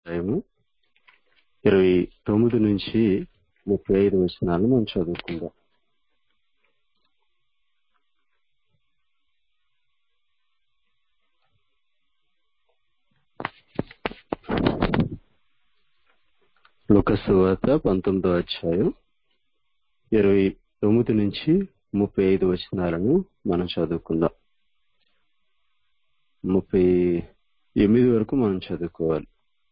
అధ్యాయము ఇరవై తొమ్మిది నుంచి ముప్పై ఐదు వచనాలు మనం చదువుకుందాం లుకసు వార్త పంతొమ్మిదో అధ్యాయం ఇరవై తొమ్మిది నుంచి ముప్పై ఐదు వచనాలను మనం చదువుకుందాం ముప్పై ఎనిమిది వరకు మనం చదువుకోవాలి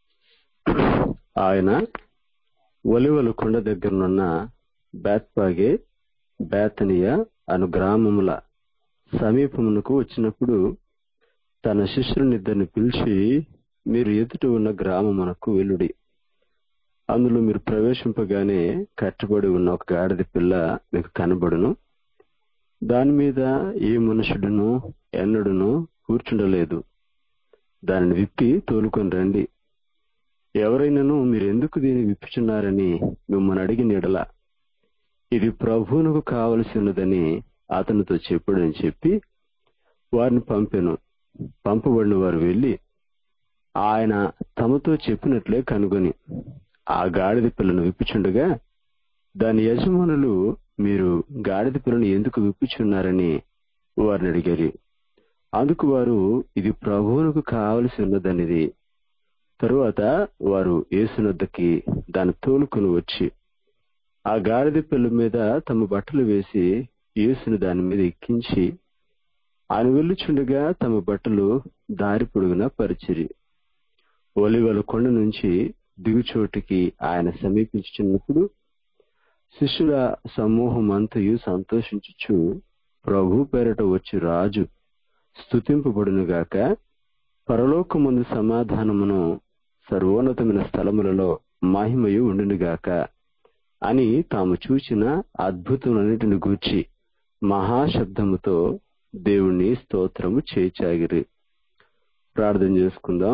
ఆయన ఒలివల కొండ దగ్గరనున్న బేత్పాగే బేతనియ అను గ్రామముల సమీపమునకు వచ్చినప్పుడు తన శిష్యునిద్దరిని పిలిచి మీరు ఎదుట ఉన్న గ్రామమునకు వెలుడి అందులో మీరు ప్రవేశింపగానే కట్టబడి ఉన్న ఒక గాడిద పిల్ల మీకు కనబడును దాని మీద ఏ మనుషుడును ఎన్నడును కూర్చుండలేదు దానిని విప్పి తోలుకొని రండి ఎవరైనాను మీరు ఎందుకు దీన్ని విప్పుచున్నారని మిమ్మల్ని అడిగిన ఎడల ఇది ప్రభువునకు కావలసి ఉన్నదని అతనితో చెప్పుడని చెప్పి వారిని పంపెను పంపబడిన వారు వెళ్లి ఆయన తమతో చెప్పినట్లే కనుగొని ఆ గాడిద పిల్లను విప్పుచుండగా దాని యజమానులు మీరు గాడిద పిల్లను ఎందుకు విప్పుచున్నారని వారిని అడిగారు అందుకు వారు ఇది ప్రభువునకు కావలసి ఉన్నదనిది తరువాత వారు యేసునద్దకి దాన్ని తోలుకుని వచ్చి ఆ గాడిద పిల్ల మీద తమ బట్టలు వేసి యేసుని దాని మీద ఎక్కించి ఆయన వెళ్ళుచుండగా తమ బట్టలు దారి పొడుగున పరిచిరి ఒలివల కొండ నుంచి దిగుచోటికి ఆయన సమీపించుచున్నప్పుడు శిష్యుల సమూహం అంతయు సంతోషించుచు ప్రభు పేరట వచ్చి రాజు స్థుతింపబడునుగాక పరలోకమందు సమాధానమును సర్వోన్నతమైన స్థలములలో మహిమయు ఉండునుగాక అని తాము చూచిన అద్భుతములన్నిటిని గూర్చి మహాశబ్దముతో దేవుణ్ణి స్తోత్రము చేచాగిరి ప్రార్థన చేసుకుందాం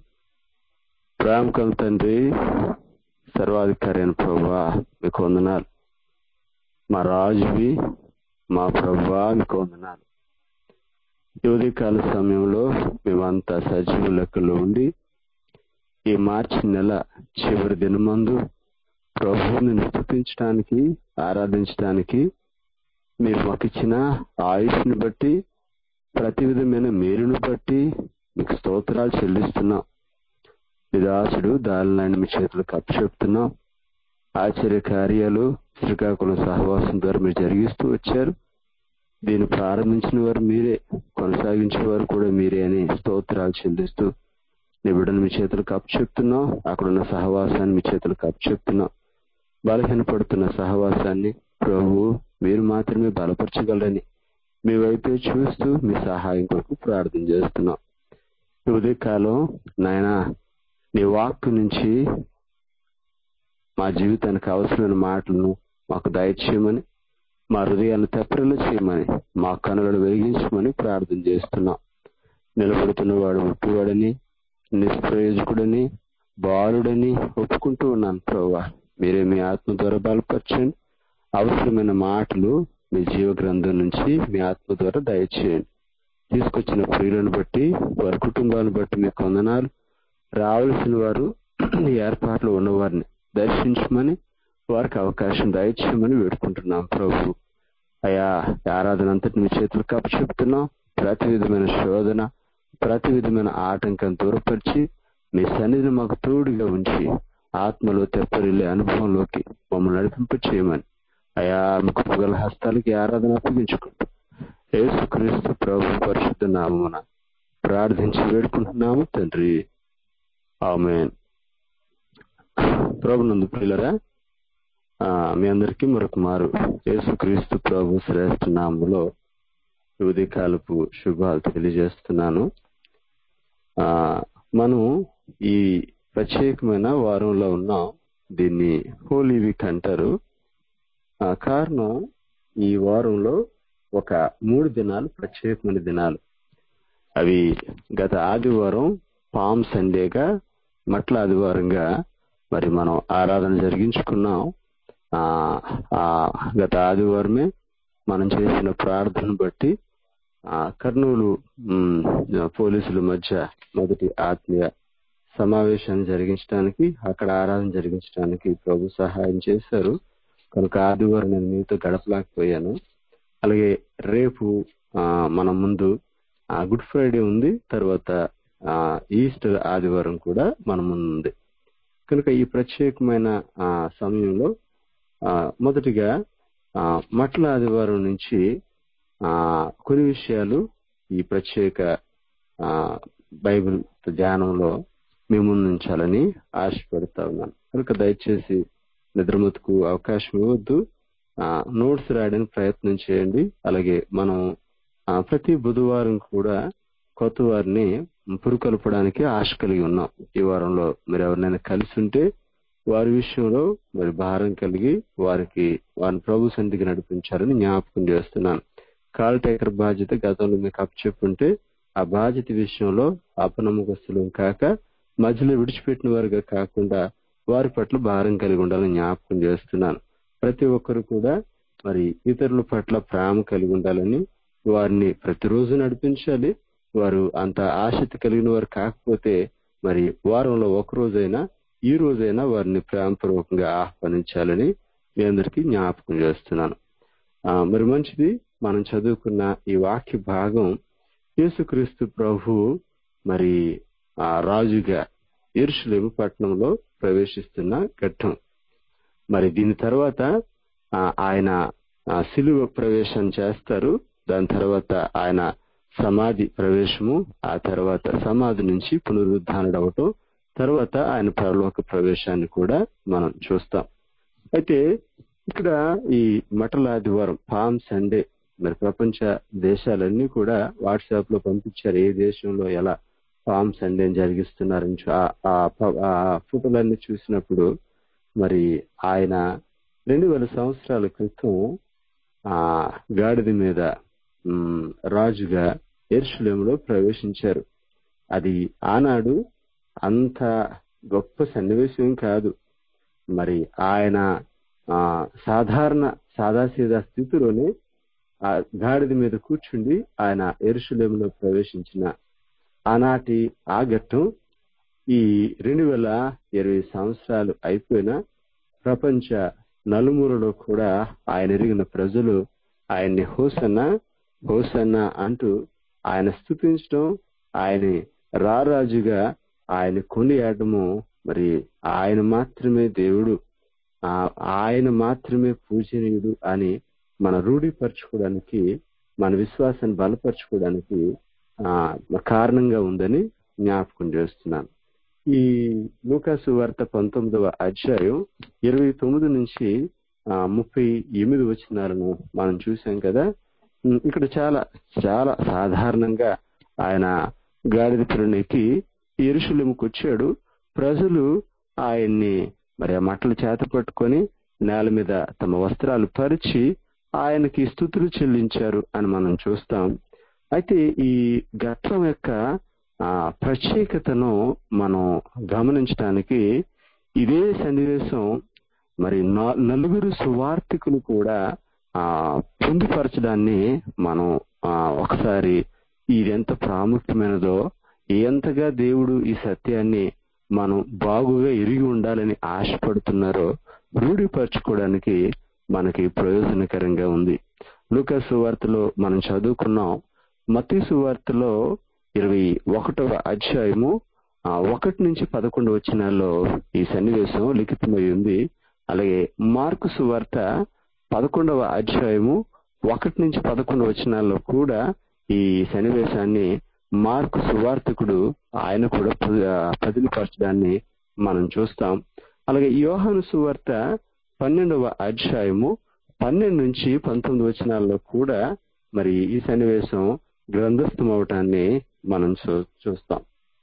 ప్రేమకం తండ్రి సర్వాధికారి అయిన ప్రభా మీకు వందనాలు మా రాజువి మా ప్రభా మీకు వందనాలు యువతికాల సమయంలో మేమంతా సజీవ లెక్కలో ఉండి ఈ మార్చి నెల చివరి దినమందు ప్రభువుని స్థుతించడానికి ఆరాధించడానికి మీరు మాకు ఇచ్చిన ఆయుష్ని బట్టి ప్రతి విధమైన మేలును బట్టి మీకు స్తోత్రాలు చెల్లిస్తున్నాం విదాసుడు దానిలాంటి మీ చేతులకు అప్పచెప్తున్నాం ఆశ్చర్య కార్యాలు శ్రీకాకుళం సహవాసం ద్వారా మీరు జరిగిస్తూ వచ్చారు దీన్ని ప్రారంభించిన వారు మీరే కొనసాగించే వారు కూడా మీరే అని స్తోత్రాలు చెల్లిస్తూ నీ బిడ్డను మీ చేతులకు అప్పచెప్తున్నాం అక్కడున్న సహవాసాన్ని మీ చేతులకు అప్పచెప్తున్నాం బలహీనపడుతున్న సహవాసాన్ని ప్రభు మీరు మాత్రమే బలపరచగలరని మీ వైపే చూస్తూ మీ సహాయం కొరకు ప్రార్థన చేస్తున్నాం ఈ ఉదయకాలం నాయన నీ వాక్కు నుంచి మా జీవితానికి అవసరమైన మాటలను మాకు దయచేయమని మా హృదయాన్ని తెప్పరిలో చేయమని మా కనులను వెలిగించమని ప్రార్థన చేస్తున్నాం నిలబడుతున్నవాడు ముట్టివాడని నిష్ప్రయోజకుడని బాలుడని ఒప్పుకుంటూ ఉన్నాను ప్రభా మీరే మీ ఆత్మ ద్వారా బలపరచండి అవసరమైన మాటలు మీ జీవ గ్రంథం నుంచి మీ ఆత్మ ద్వారా దయచేయండి తీసుకొచ్చిన ప్రియులను బట్టి వారి కుటుంబాలను బట్టి మీ కొందనాలు రావాల్సిన వారు ఏర్పాట్లు ఉన్నవారిని దర్శించమని వారికి అవకాశం దయచేయమని వేడుకుంటున్నాం ప్రభు అయా ఆరాధన అంతటి మీ చేతులకు అప్పచెప్తున్నాం ప్రతి విధమైన శోధన ప్రతి విధమైన ఆటంకం దూరపరిచి మీ సన్నిధిని మాకు తోడుగా ఉంచి ఆత్మలో తెప్పరిల్లే అనుభవంలోకి మమ్మల్ని నడిపింప చేయమని అయా మీకు పొగల హస్తాలకి ఆరాధన అప్పగించుకుంటూ యేసుక్రీస్తు ప్రభు పరిశుద్ధ నామమున ప్రార్థించి వేడుకుంటున్నాము తండ్రి ఆమె ప్రభునందు పిల్లరా మీ అందరికీ మరొక మారు యేసుక్రీస్తు ప్రభు శ్రేష్ఠ నామములో ఉదయకాలపు శుభాలు తెలియజేస్తున్నాను మనం ఈ ప్రత్యేకమైన వారంలో ఉన్నాం దీన్ని హోలీ వీక్ అంటారు కారణం ఈ వారంలో ఒక మూడు దినాలు ప్రత్యేకమైన దినాలు అవి గత ఆదివారం పామ్ సండేగా మట్ల ఆదివారంగా మరి మనం ఆరాధన జరిగించుకున్నాం ఆ గత ఆదివారమే మనం చేసిన ప్రార్థన బట్టి కర్నూలు పోలీసుల మధ్య మొదటి ఆత్మీయ సమావేశాన్ని జరిగించడానికి అక్కడ ఆరాధన జరిగించడానికి ప్రభు సహాయం చేశారు కనుక ఆదివారం నేను మీతో గడపలేకపోయాను అలాగే రేపు ఆ, మన ముందు ఆ, గుడ్ ఫ్రైడే ఉంది తర్వాత ఆ, ఈస్టర్ ఆదివారం కూడా మన ముందు ఉంది కనుక ఈ ప్రత్యేకమైన ఆ, సమయంలో ఆ, మొదటిగా ఆ, మట్ల ఆదివారం నుంచి ఆ, కొన్ని విషయాలు ఈ ప్రత్యేక ఆ, బైబిల్ ధ్యానంలో మీ ముందు ఉంచాలని ఆశపడతా ఉన్నాను కనుక దయచేసి నిద్రమతుకు అవకాశం ఇవ్వద్దు నోట్స్ రాయడానికి ప్రయత్నం చేయండి అలాగే మనం ఆ, ప్రతి బుధవారం కూడా కొత్త వారిని పురుకొల్పడానికి ఆశ కలిగి ఉన్నాం ఈ వారంలో మీరు ఎవరినైనా కలిసి ఉంటే వారి విషయంలో మరి భారం కలిగి వారికి వారిని ప్రభు సంధికి నడిపించాలని జ్ఞాపకం చేస్తున్నాను కాల్ టేకర్ బాధ్యత గతంలో మీకు అప్పచెప్పుంటే ఆ బాధ్యత విషయంలో అపనమ్మకస్తులు కాక మధ్యలో విడిచిపెట్టిన వారుగా కాకుండా వారి పట్ల భారం కలిగి ఉండాలని జ్ఞాపకం చేస్తున్నాను ప్రతి ఒక్కరు కూడా మరి ఇతరుల పట్ల ప్రేమ కలిగి ఉండాలని వారిని ప్రతిరోజు నడిపించాలి వారు అంత ఆసక్తి కలిగిన వారు కాకపోతే మరి వారంలో ఒక రోజైనా ఈ రోజైనా వారిని ప్రేమపూర్వకంగా ఆహ్వానించాలని మీ అందరికీ జ్ఞాపకం చేస్తున్నాను ఆ, మరి మంచిది మనం చదువుకున్న ఈ వాక్య భాగం యేసుక్రీస్తు ప్రభు మరి ఆ రాజుగా ఎరుషులేము పట్టణంలో ప్రవేశిస్తున్న ఘట్టం మరి దీని తర్వాత ఆ, ఆయన ఆ, సిలువ ప్రవేశం చేస్తారు దాని తర్వాత ఆయన సమాధి ప్రవేశము ఆ తర్వాత సమాధి నుంచి పునరుద్ధానుడు అవటం తర్వాత ఆయన పరలోక ప్రవేశాన్ని కూడా మనం చూస్తాం అయితే ఇక్కడ ఈ మటల ఆదివారం పామ్ సండే మరి ప్రపంచ దేశాలన్నీ కూడా వాట్సాప్ లో పంపించారు ఏ దేశంలో ఎలా పామ్ సండే జరిగిస్తున్నారని చూ- ఆ- ఆ- ప- ఆ ఫోటోలన్నీ చూసినప్పుడు మరి ఆయన రెండు వేల సంవత్సరాల క్రితం ఆ గాడిద మీద ఉమ్, రాజుగా ఎరుషులేములో ప్రవేశించారు అది ఆనాడు అంత గొప్ప సన్నివేశం కాదు మరి ఆయన ఆ సాధారణ సాదాసీదా స్థితిలోనే ఆ గాడిద మీద కూర్చుండి ఆయన ఎరుషులేములో ప్రవేశించిన ఆనాటి ఆ ఘట్టం ఈ రెండు వేల ఇరవై సంవత్సరాలు అయిపోయినా ప్రపంచ నలుమూలలో కూడా ఆయన ఎరిగిన ప్రజలు ఆయన్ని హోసన్న హోసన్న అంటూ ఆయన స్థుతించడం ఆయన రారాజుగా ఆయన కొనియాడము మరి ఆయన మాత్రమే దేవుడు ఆ ఆయన మాత్రమే పూజనీయుడు అని మన రూఢీపరచుకోవడానికి మన విశ్వాసాన్ని బలపరచుకోవడానికి ఆ కారణంగా ఉందని జ్ఞాపకం చేస్తున్నాను ఈ లూకాసు వార్త పంతొమ్మిదవ అధ్యాయం ఇరవై తొమ్మిది నుంచి ఆ, ముప్పై ఎనిమిది వచనాలను మనం చూసాం కదా ఉమ్, ఇక్కడ చాలా చాలా సాధారణంగా ఆయన గాడిద పిల్లనికి ఎరుషులేముకు వచ్చాడు ప్రజలు ఆయన్ని మరి ఆ మట్టలు చేత పట్టుకొని నేల మీద తమ వస్త్రాలు పరిచి ఆయనకి స్థుతులు చెల్లించారు అని మనం చూస్తాం అయితే ఈ ఘట్టం యొక్క ఆ ప్రత్యేకతను మనం గమనించడానికి ఇదే సన్నివేశం మరి నా- నలుగురు సువార్థికులు కూడా ఆ పొందుపరచడాన్ని మనం ఆ ఒకసారి ఇది ఎంత ప్రాముఖ్యమైనదో ఎంతగా దేవుడు ఈ సత్యాన్ని మనం బాగుగా ఎరిగి ఉండాలని ఆశపడుతున్నారో రూఢిపరచుకోవడానికి మనకి ప్రయోజనకరంగా ఉంది లూకాసు వార్తలో మనం చదువుకున్నాం మతీ సువార్తలో ఇరవై ఒకటవ అధ్యాయము ఆ, ఒకటి నుంచి పదకొండు వచనాల్లో ఈ సన్నివేశం లిఖితమై ఉంది అలాగే మార్కు సువార్త పదకొండవ అధ్యాయము ఒకటి నుంచి పదకొండు వచనాల్లో కూడా ఈ సన్నివేశాన్ని మార్కు సువార్తకుడు ఆయన కూడా ప- ఆ, పదిలిపరచడాన్ని మనం చూస్తాం అలాగే యోహాను సువార్త పన్నెండవ అధ్యాయము పన్నెండు నుంచి పంతొమ్మిది వచనాల్లో కూడా మరి ఈ సన్నివేశం గ్రంథస్థం అవటాన్ని మనం చూ- చూస్తాం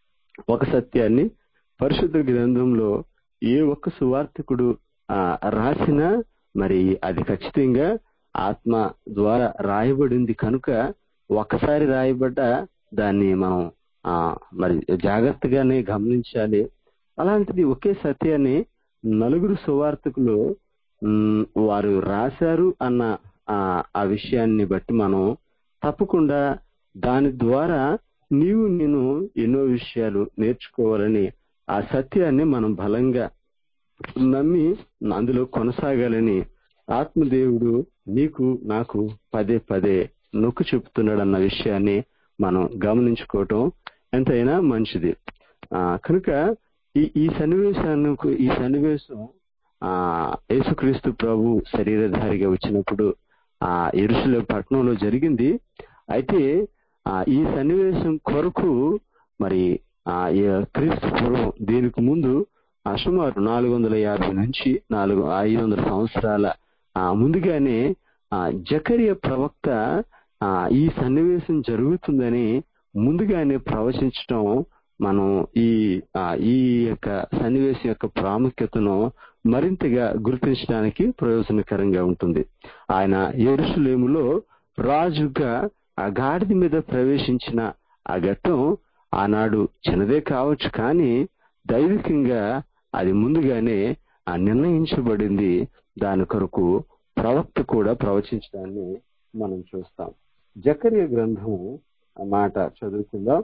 ఒక సత్యాన్ని పరిశుద్ధ గ్రంథంలో ఏ ఒక్క సువార్థికుడు ఆ, రాసినా మరి అది ఖచ్చితంగా ఆత్మ ద్వారా రాయబడింది కనుక ఒక్కసారి రాయబడ్డ దాన్ని మనం ఆ మరి జాగ్రత్తగానే గమనించాలి అలాంటిది ఒకే సత్యాన్ని నలుగురు సువార్థికులు ఉమ్, వారు రాశారు అన్న ఆ ఆ విషయాన్ని బట్టి మనం తప్పకుండా దాని ద్వారా నీవు నేను ఎన్నో విషయాలు నేర్చుకోవాలని ఆ సత్యాన్ని మనం బలంగా నమ్మి అందులో కొనసాగాలని ఆత్మదేవుడు నీకు నాకు పదే పదే నొక్కు చెప్తున్నాడన్న విషయాన్ని మనం గమనించుకోవటం ఎంతైనా మంచిది ఆ కనుక ఈ ఈ సన్నివేశానికి ఈ సన్నివేశం ఆ యేసుక్రీస్తు ప్రభు శరీరధారిగా వచ్చినప్పుడు ఆ ఎరుసలే పట్టణంలో జరిగింది అయితే ఆ ఈ సన్నివేశం కొరకు మరి ఆ ఈ క్రీస్తు పూర్వం దీనికి ముందు ఆ సుమారు నాలుగు వందల యాభై నుంచి నాలుగు ఐదు వందల సంవత్సరాల ఆ ముందుగానే ఆ జకరియ ప్రవక్త ఆ ఈ సన్నివేశం జరుగుతుందని ముందుగానే ప్రవచించటం మనం ఈ ఆ ఈ యొక్క సన్నివేశం యొక్క ప్రాముఖ్యతను మరింతగా గుర్తించడానికి ప్రయోజనకరంగా ఉంటుంది ఆయన ఎరుసలేములో రాజుగా ఆ గాడిద మీద ప్రవేశించిన ఆ ఘట్టం ఆనాడు చిన్నదే కావచ్చు కానీ దైవికంగా అది ముందుగానే ఆ నిర్ణయించబడింది దాని కొరకు ప్రవక్త కూడా ప్రవచించడాన్ని మనం చూస్తాం జకర్య గ్రంథం ఆ మాట చదువుకుందాం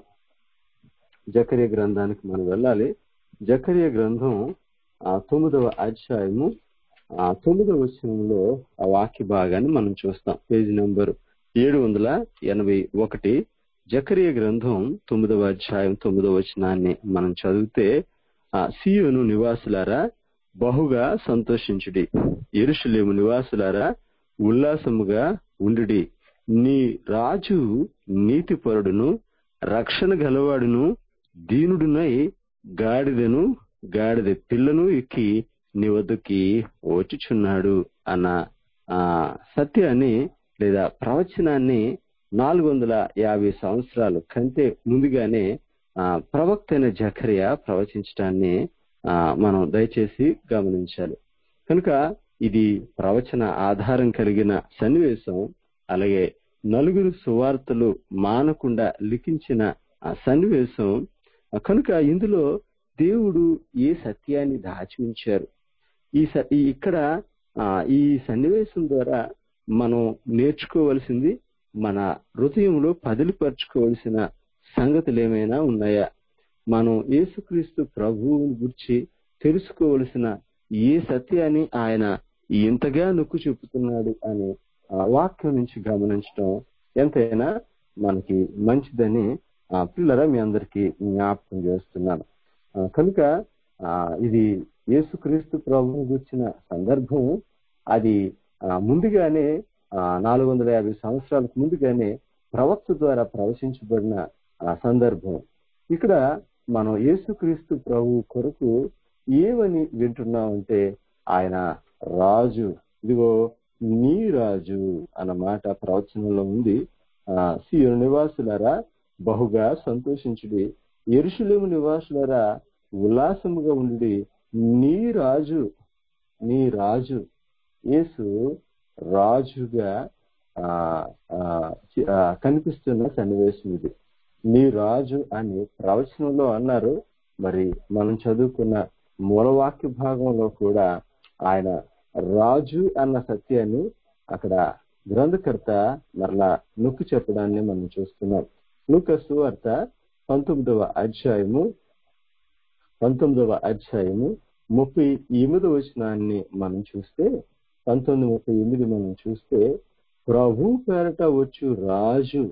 జకర్య గ్రంథానికి మనం వెళ్ళాలి జకర్య గ్రంథం ఆ తొమ్మిదవ అధ్యాయము ఆ తొమ్మిదవ వచనంలో ఆ వాక్య భాగాన్ని మనం చూస్తాం పేజీ నెంబర్ ఏడు వందల ఎనభై ఒకటి జకర్య గ్రంథం తొమ్మిదవ అధ్యాయం తొమ్మిదవ వచనాన్ని మనం చదివితే ఆ సియోను నివాసులారా బహుగా సంతోషించుడి ఎరుషులేము నివాసులారా ఉల్లాసముగా ఉండుడి నీ రాజు నీతిపరుడును రక్షణ గలవాడును దీనుడునై గాడిదను గాడిద పిల్లను ఎక్కి నీ వద్దకి వచ్చుచున్నాడు అన్న ఆ సత్యాన్ని లేదా ప్రవచనాన్ని నాలుగు వందల యాభై సంవత్సరాలు కంటే ముందుగానే ఆ ప్రవక్త అయిన జకరియా ప్రవచించడాన్ని ఆ మనం దయచేసి గమనించాలి కనుక ఇది ప్రవచన ఆధారం కలిగిన సన్నివేశం అలాగే నలుగురు సువార్తలు మానకుండా లిఖించిన ఆ సన్నివేశం కనుక ఇందులో దేవుడు ఏ సత్యాన్ని దాచి ఉంచారు ఈ స- ఈ ఇక్కడ ఆ, ఈ సన్నివేశం ద్వారా మనం నేర్చుకోవలసింది మన హృదయంలో పదిలిపరచుకోవలసిన సంగతులు ఏమైనా ఉన్నాయా మనం యేసుక్రీస్తు ప్రభువుని గురించి తెలుసుకోవలసిన ఏ సత్యాన్ని ఆయన ఇంతగా నొక్కు చెబుతున్నాడు అనే ఆ వాక్యం నుంచి గమనించడం ఎంతైనా మనకి మంచిదని ఆ పిల్లరా మీ అందరికీ జ్ఞాపకం చేస్తున్నాను ఆ, కనుక ఆ ఇది యేసుక్రీస్తు ప్రభువు గుర్చిన సందర్భం అది ఆ, ముందుగానే నాలుగు వందల యాభై సంవత్సరాలకు ముందుగానే ప్రవక్త ద్వారా ప్రవచించబడిన ఆ సందర్భం ఇక్కడ మనం యేసుక్రీస్తు ప్రభు కొరకు ఏమని వింటున్నామంటే ఆయన రాజు ఇదిగో నీ రాజు అన్నమాట ప్రవచనంలో ఉంది ఆ సియోను నివాసులారా బహుగా సంతోషించుడి ఎరుషులేము నివాసులారా ఉల్లాసముగా ఉండి నీ రాజు నీ రాజు యేసు రాజుగా ఆ, ఆ, చి- ఆ, కనిపిస్తున్న సన్నివేశం ఇది నీ రాజు అని ప్రవచనంలో అన్నారు మరి మనం చదువుకున్న మూలవాక్య భాగంలో కూడా ఆయన రాజు అన్న సత్యాన్ని అక్కడ గ్రంథకర్త మరలా నొక్కి చెప్పడాన్ని మనం చూస్తున్నాం లూకస్ వార్త పంతొమ్మిదవ అధ్యాయము పంతొమ్మిదవ అధ్యాయము ముప్పై ఎనిమిదవ వచనాన్ని మనం చూస్తే పంతొమ్మిది ముప్పై ఎనిమిది మనం చూస్తే ప్రభు పేరట వచ్చు రాజు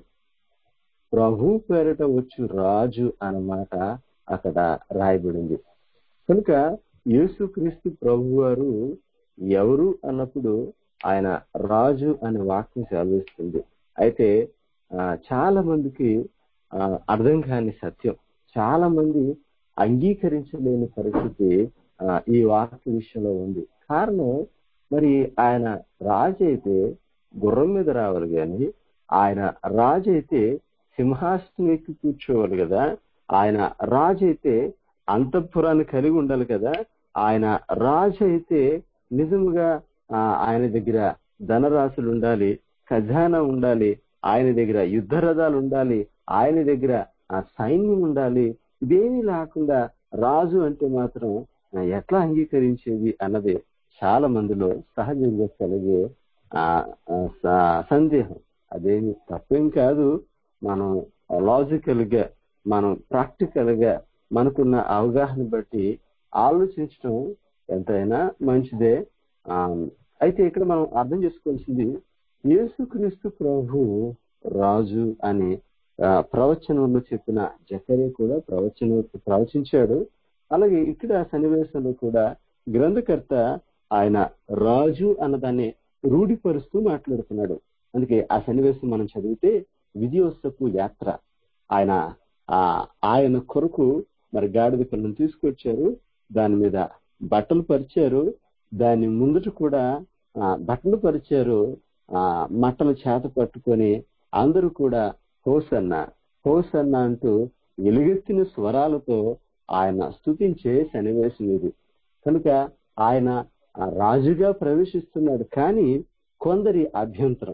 ప్రభు పేరట వచ్చు రాజు అన్నమాట అక్కడ రాయబడింది కనుక యేసుక్రీస్తు ప్రభు వారు ఎవరు అన్నప్పుడు ఆయన రాజు అనే వాక్యం సెలవిస్తుంది అయితే ఆ, చాలా మందికి ఆ, అర్థం కాని సత్యం చాలా మంది అంగీకరించలేని పరిస్థితి ఆ, ఈ వాక్య విషయంలో ఉంది కారణం మరి ఆయన రాజు అయితే గుర్రం మీద రావాలి కానీ ఆయన రాజు అయితే సింహాసనం ఎక్కి కూర్చోవాలి కదా ఆయన రాజు అయితే అంతఃపురాన్ని కలిగి ఉండాలి కదా ఆయన రాజు అయితే నిజముగా ఆ, ఆయన దగ్గర ధనరాశులు ఉండాలి ఖజానా ఉండాలి ఆయన దగ్గర యుద్ధ రథాలు ఉండాలి ఆయన దగ్గర ఆ సైన్యం ఉండాలి ఇదేమీ లేకుండా రాజు అంటే మాత్రం ఆ, ఎట్లా అంగీకరించేది అన్నది చాలా మందిలో సహజంగా కలిగే ఆ ఆ, స- సందేహం అదేమి తప్పేం కాదు మనం లాజికల్ గా మనం ప్రాక్టికల్ గా మనకున్న అవగాహన బట్టి ఆలోచించడం ఎంతైనా మంచిదే ఆ, అయితే ఇక్కడ మనం అర్థం చేసుకోవాల్సింది యేసుక్రీస్తు ప్రభు రాజు అని ఆ, ప్రవచనంలో చెప్పిన జకరే కూడా ప్రవచన ప్రవచించాడు అలాగే ఇక్కడ సన్నివేశంలో కూడా గ్రంథకర్త ఆయన రాజు అన్నదాన్ని రూఢిపరుస్తూ మాట్లాడుతున్నాడు అందుకే ఆ సన్నివేశం మనం చదివితే విజయోత్సపు యాత్ర ఆయన ఆ ఆయన కొరకు మరి గాడిద పిల్లను తీసుకొచ్చారు దాని మీద బట్టలు పరిచారు దాని ముందుట కూడా ఆ, బట్టలు పరిచారు ఆ మట్టలు చేత పట్టుకొని అందరూ కూడా హోసన్న హోసన్న అంటూ ఎలుగెత్తిన స్వరాలతో ఆయన స్తుతించే సన్నివేశం ఇది కనుక ఆయన ఆ రాజుగా ప్రవేశిస్తున్నాడు కానీ కొందరి అభ్యంతరం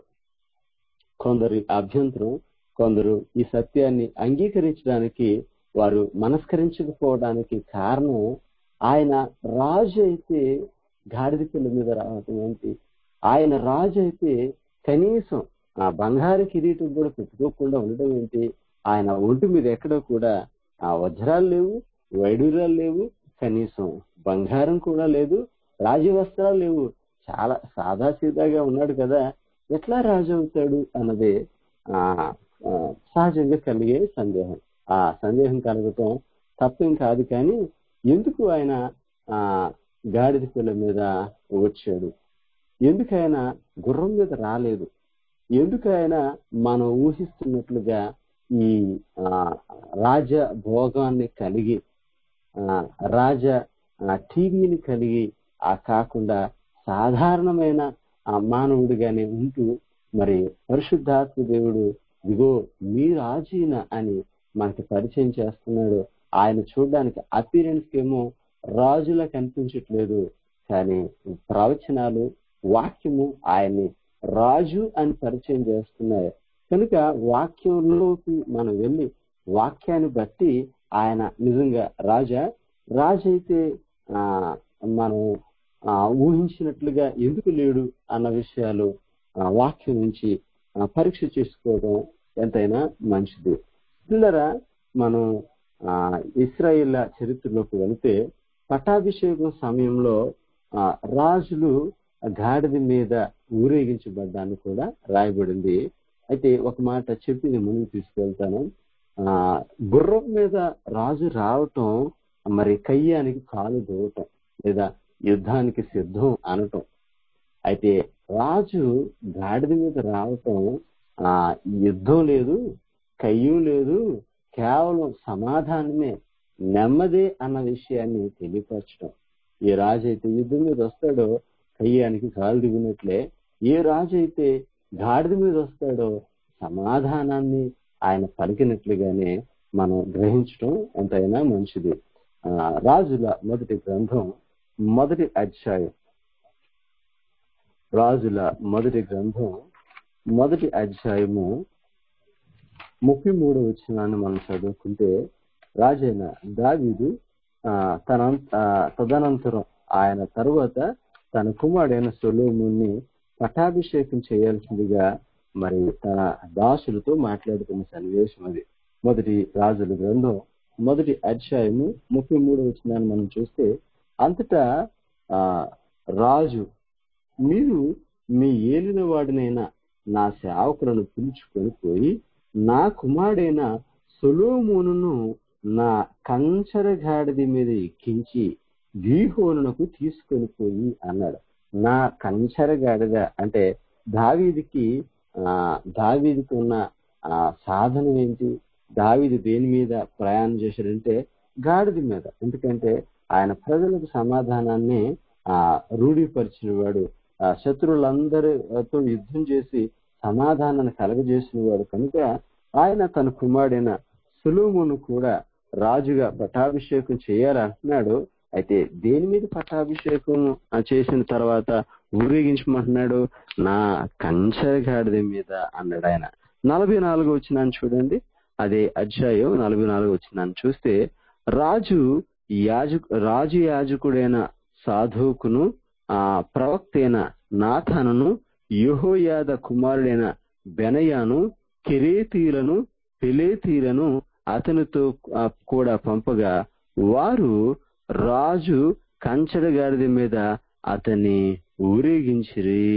కొందరి అభ్యంతరం కొందరు ఈ సత్యాన్ని అంగీకరించడానికి వారు మనస్కరించకపోవడానికి కారణం ఆయన రాజు అయితే గాడిద పిల్ల మీద రావటం ఏంటి ఆయన రాజు అయితే కనీసం ఆ బంగారు కిరీటం కూడా పెట్టుకోకుండా ఉండడం ఏంటి ఆయన ఒంటి మీద ఎక్కడో కూడా ఆ వజ్రాలు లేవు వైడూరాలు లేవు కనీసం బంగారం కూడా లేదు రాజవస్త్రాలు లేవు చాలా సాదాసీదాగా ఉన్నాడు కదా ఎట్లా రాజు అవుతాడు అన్నదే ఆ ఆ, సహజంగా కలిగే సందేహం ఆ సందేహం కలగటం తప్పేం కాదు కానీ ఎందుకు ఆయన ఆ గాడిద పిల్ల మీద వచ్చాడు ఎందుకు ఆయన గుర్రం మీద రాలేదు ఎందుకు ఆయన మనం ఊహిస్తున్నట్లుగా ఈ ఆ, రాజ భోగాన్ని కలిగి ఆ, రాజ ఆ, టీవీని కలిగి ఆ కాకుండా సాధారణమైన ఆ మానవుడిగానే ఉంటూ మరి పరిశుద్ధాత్మ దేవుడు ఇదిగో మీ రాజీన అని మనకి పరిచయం చేస్తున్నాడు ఆయన చూడడానికి అపీరెన్స్ ఏమో రాజులా కనిపించట్లేదు కానీ ప్రవచనాలు వాక్యము ఆయన్ని రాజు అని పరిచయం చేస్తున్నాయి కనుక వాక్యంలోకి మనం వెళ్ళి వాక్యాన్ని బట్టి ఆయన నిజంగా రాజా రాజు అయితే ఆ, మనం ఆ, ఊహించినట్లుగా ఎందుకు లేడు అన్న విషయాలు ఆ, వాక్యం నుంచి ఆ, పరీక్ష చేసుకోవడం ఎంతైనా మంచిది పిల్లరా మనం ఆ, ఇస్రాయేళ్ల చరిత్రలోకి వెళితే పట్టాభిషేకం సమయంలో ఆ, రాజులు గాడిద మీద ఊరేగించబడ్డాన్ని కూడా రాయబడింది అయితే ఒక మాట చెప్పి నేను ముందుకు తీసుకెళ్తాను ఆ గుర్రం మీద రాజు రావటం మరి కయ్యానికి కాలు దూవటం లేదా యుద్ధానికి సిద్ధం అనటం అయితే రాజు గాడిద మీద రావటం ఆ యుద్ధం లేదు కయ్యం లేదు కేవలం సమాధానమే నెమ్మదే అన్న విషయాన్ని తెలియపరచడం ఏ రాజు అయితే యుద్ధం మీద వస్తాడో కయ్యానికి కాలు దిగినట్లే ఏ రాజు అయితే గాడిద మీద వస్తాడో సమాధానాన్ని ఆయన పలికినట్లుగానే మనం గ్రహించడం ఎంతైనా మంచిది ఆ, రాజుల మొదటి గ్రంథం మొదటి అధ్యాయం రాజుల మొదటి గ్రంథం మొదటి అధ్యాయము ముప్పై మూడు వచ్చినాన్ని మనం చదువుకుంటే రాజైన దావీదు ఆ, తన ఆ, తదనంతరం ఆయన తరువాత తన కుమారుడైన సొలోముని పట్టాభిషేకం చేయాల్సిందిగా మరి తన దాసులతో మాట్లాడుతున్న సన్నివేశం అది మొదటి రాజుల గ్రంథం మొదటి అధ్యాయము ముప్పై మూడు వచ్చినాన్ని మనం చూస్తే అంతటా ఆ రాజు మీరు మీ ఏలిన వాడినైన నా సేవకులను పిలుచుకొని పోయి నా కుమారుడైన సొలోమోనును నా కంచర గాడిద మీద ఎక్కించి గీహోనునకు తీసుకొని పోయి అన్నాడు నా కంచర గాడిద అంటే దావీదికి ఆ దావీదికి ఉన్న ఆ సాధనం ఏంటి దావీది దేని మీద ప్రయాణం చేశాడంటే గాడిద మీద ఎందుకంటే ఆయన ప్రజలకు సమాధానాన్ని ఆ రూఢీపరిచిన వాడు ఆ శత్రువులందరితో యుద్ధం చేసి సమాధానాన్ని కలగజేసిన వాడు కనుక ఆయన తన కుమారుడైన సులుమును కూడా రాజుగా పట్టాభిషేకం చేయాలంటున్నాడు అయితే దేని మీద పట్టాభిషేకం ఆ చేసిన తర్వాత ఊరేగించమంటున్నాడు నా కంచర గాడిద మీద అన్నాడు ఆయన నలభై నాలుగు వచ్చినాను చూడండి అదే అధ్యాయం నలభై నాలుగు వచ్చినాను చూస్తే రాజు యాజు రాజు యాజకుడైన సాధువుకును ఆ ప్రవక్త అయిన నాథానును యహోయాద కుమారుడైన బెనయాను కెరేతీలను పెలేతీలను అతనితో ఆ, కూడా పంపగా వారు రాజు కంచెడ గాడిద మీద అతన్ని ఊరేగించిరి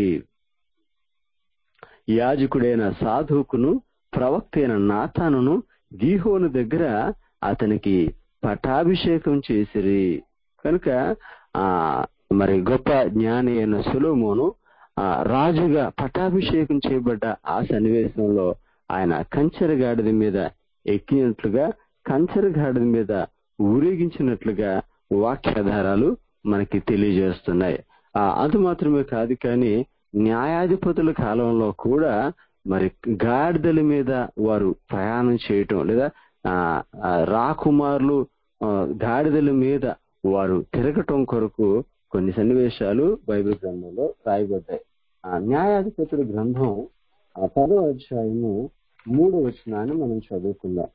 యాజకుడైన సాధుకును ప్రవక్త అయిన నాతానును గీహోను దగ్గర అతనికి పటాభిషేకం చేసిరి కనుక ఆ మరి గొప్ప జ్ఞాని అయిన సులోమోను ఆ రాజుగా పటాభిషేకం చేయబడ్డ ఆ సన్నివేశంలో ఆయన కంచెర గాడిద మీద ఎక్కినట్లుగా కంచెర గాడిద మీద ఊరేగించినట్లుగా వాక్యాధారాలు మనకి తెలియజేస్తున్నాయి ఆ, అది మాత్రమే కాదు కానీ న్యాయాధిపతుల కాలంలో కూడా మరి గాడిదల మీద వారు ప్రయాణం చేయటం లేదా ఆ, ఆ, రాకుమారులు ఆ, గాడిదల మీద వారు తిరగటం కొరకు కొన్ని సన్నివేశాలు బైబిల్ గ్రంథంలో రాయబడ్డాయి ఆ న్యాయాధిపతుల గ్రంథం ఆ పదో అధ్యాయము మూడో వచనాన్ని మనం చదువుకుందాం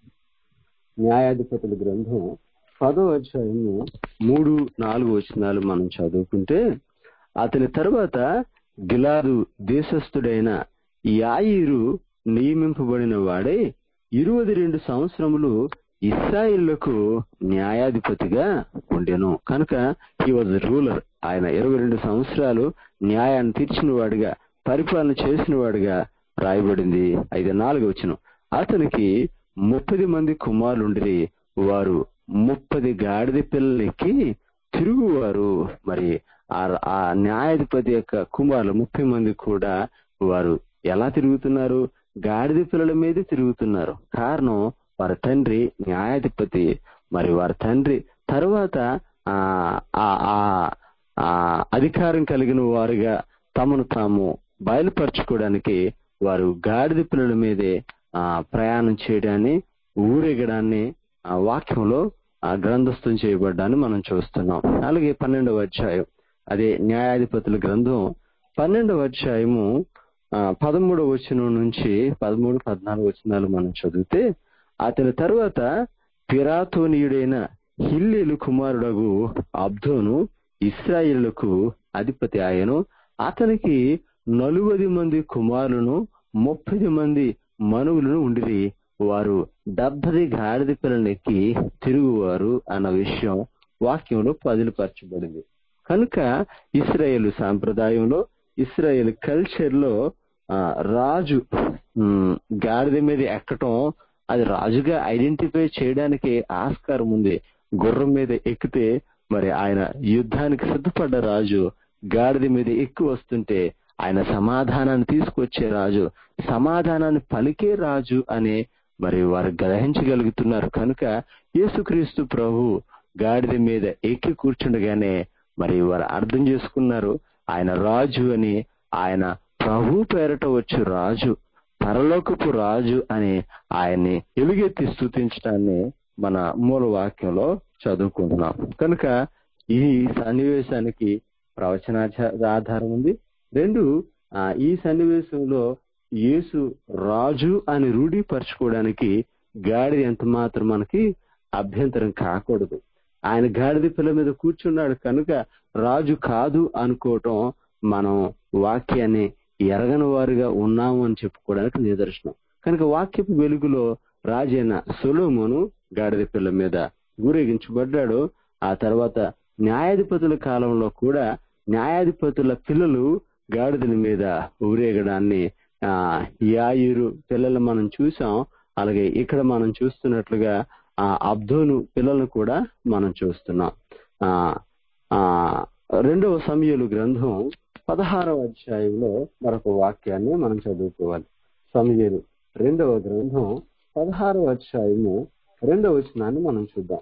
న్యాయాధిపతుల గ్రంథం పదో అధ్యాయము మూడు నాలుగు వచనాలు మనం చదువుకుంటే అతని తరువాత గిలాదు దేశస్థుడైన యాయిరు నియమింపబడిన వాడే ఇరవై రెండు సంవత్సరములు ఇస్రాయిళ్లకు న్యాయాధిపతిగా ఉండెను కనుక హీ వాజ్ రూలర్ ఆయన ఇరవై రెండు సంవత్సరాలు న్యాయాన్ని తీర్చిన వాడిగా పరిపాలన చేసిన వాడిగా రాయబడింది ఐదు నాలుగు వచ్చిన అతనికి ముప్పది మంది కుమారులుండిరి వారు ముప్పది గాడిద పిల్లలకి తిరుగువారు మరి ఆ ఆ న్యాయాధిపతి యొక్క కుమారులు ముప్పై మంది కూడా వారు ఎలా తిరుగుతున్నారు గాడిద పిల్లల మీద తిరుగుతున్నారు కారణం వారి తండ్రి న్యాయాధిపతి మరి వారి తండ్రి తరువాత ఆ ఆ ఆ- ఆ అధికారం కలిగిన వారుగా తమను తాము బయలుపరచుకోవడానికి వారు గాడిద పిల్లల మీదే ఆ ప్రయాణం చేయడాన్ని ఊరేగడాన్ని ఆ వాక్యంలో ఆ గ్రంథస్థం చేయబడ్డాన్ని మనం చూస్తున్నాం అలాగే పన్నెండవ అధ్యాయం అదే న్యాయాధిపతుల గ్రంథం పన్నెండవ అధ్యాయము ఆ, పదమూడవ వచనం నుంచి పదమూడు పద్నాలుగు వచనాలు మనం చదివితే అతని తరువాత పిరాతోనీయుడైన హిల్లేలు కుమారుడగు అబ్దోను ఇస్రాయిలులకు అధిపతి ఆయను అతనికి నలువది మంది కుమారులను ముప్పై మంది మనువులను ఉండిరి వారు డెబ్బది గాడిద పిల్లలకి తిరుగువారు అన్న విషయం వాక్యంలో పదిలిపరచబడింది కనుక ఇస్రాయేల్ సాంప్రదాయంలో ఇస్రాయేల్ కల్చర్ లో ఆ, రాజు ఉమ్, గాడిద మీద ఎక్కటం అది రాజుగా ఐడెంటిఫై చేయడానికి ఆస్కారం ఉంది గుర్రం మీద ఎక్కితే మరి ఆయన యుద్ధానికి సిద్ధపడ్డ రాజు గాడిద మీద ఎక్కువ వస్తుంటే ఆయన సమాధానాన్ని తీసుకొచ్చే రాజు సమాధానాన్ని పలికే రాజు అనే మరి వారు గ్రహించగలుగుతున్నారు కనుక యేసుక్రీస్తు ప్రభు గాడిద మీద ఎక్కి కూర్చుండగానే మరి వారు అర్థం చేసుకున్నారు ఆయన రాజు అని ఆయన ప్రభు పేరట వచ్చు రాజు పరలోకపు రాజు అని ఆయన్ని ఎలుగెత్తి స్థుతించడాన్ని మన మూల వాక్యంలో చదువుకుంటున్నాం కనుక ఈ సన్నివేశానికి ప్రవచనాచ ఆధారం ఉంది రెండు ఆ, ఈ సన్నివేశంలో యేసు రాజు అని రూఢీపరచుకోవడానికి గాడిద ఎంత మాత్రం మనకి అభ్యంతరం కాకూడదు ఆయన గాడిద పిల్ల మీద కూర్చున్నాడు కనుక రాజు కాదు అనుకోవటం మనం వాక్యాన్ని ఎరగని వారుగా ఉన్నాము అని చెప్పుకోవడానికి నిదర్శనం కనుక వాక్యపు వెలుగులో రాజైన సొలోమును గాడిద పిల్ల మీద ఊరేగించబడ్డాడు ఆ తర్వాత న్యాయాధిపతుల కాలంలో కూడా న్యాయాధిపతుల పిల్లలు గాడిదల మీద ఊరేగడాన్ని ఆ యాయిరు పిల్లలు మనం చూసాం అలాగే ఇక్కడ మనం చూస్తున్నట్లుగా ఆ అబ్దోను పిల్లలను కూడా మనం చూస్తున్నాం ఆ ఆ రెండవ సమయలు గ్రంథం పదహారవ అధ్యాయంలో మరొక వాక్యాన్ని మనం చదువుకోవాలి సమయలు రెండవ గ్రంథం పదహారవ అధ్యాయము రెండవ వచనాన్ని మనం చూద్దాం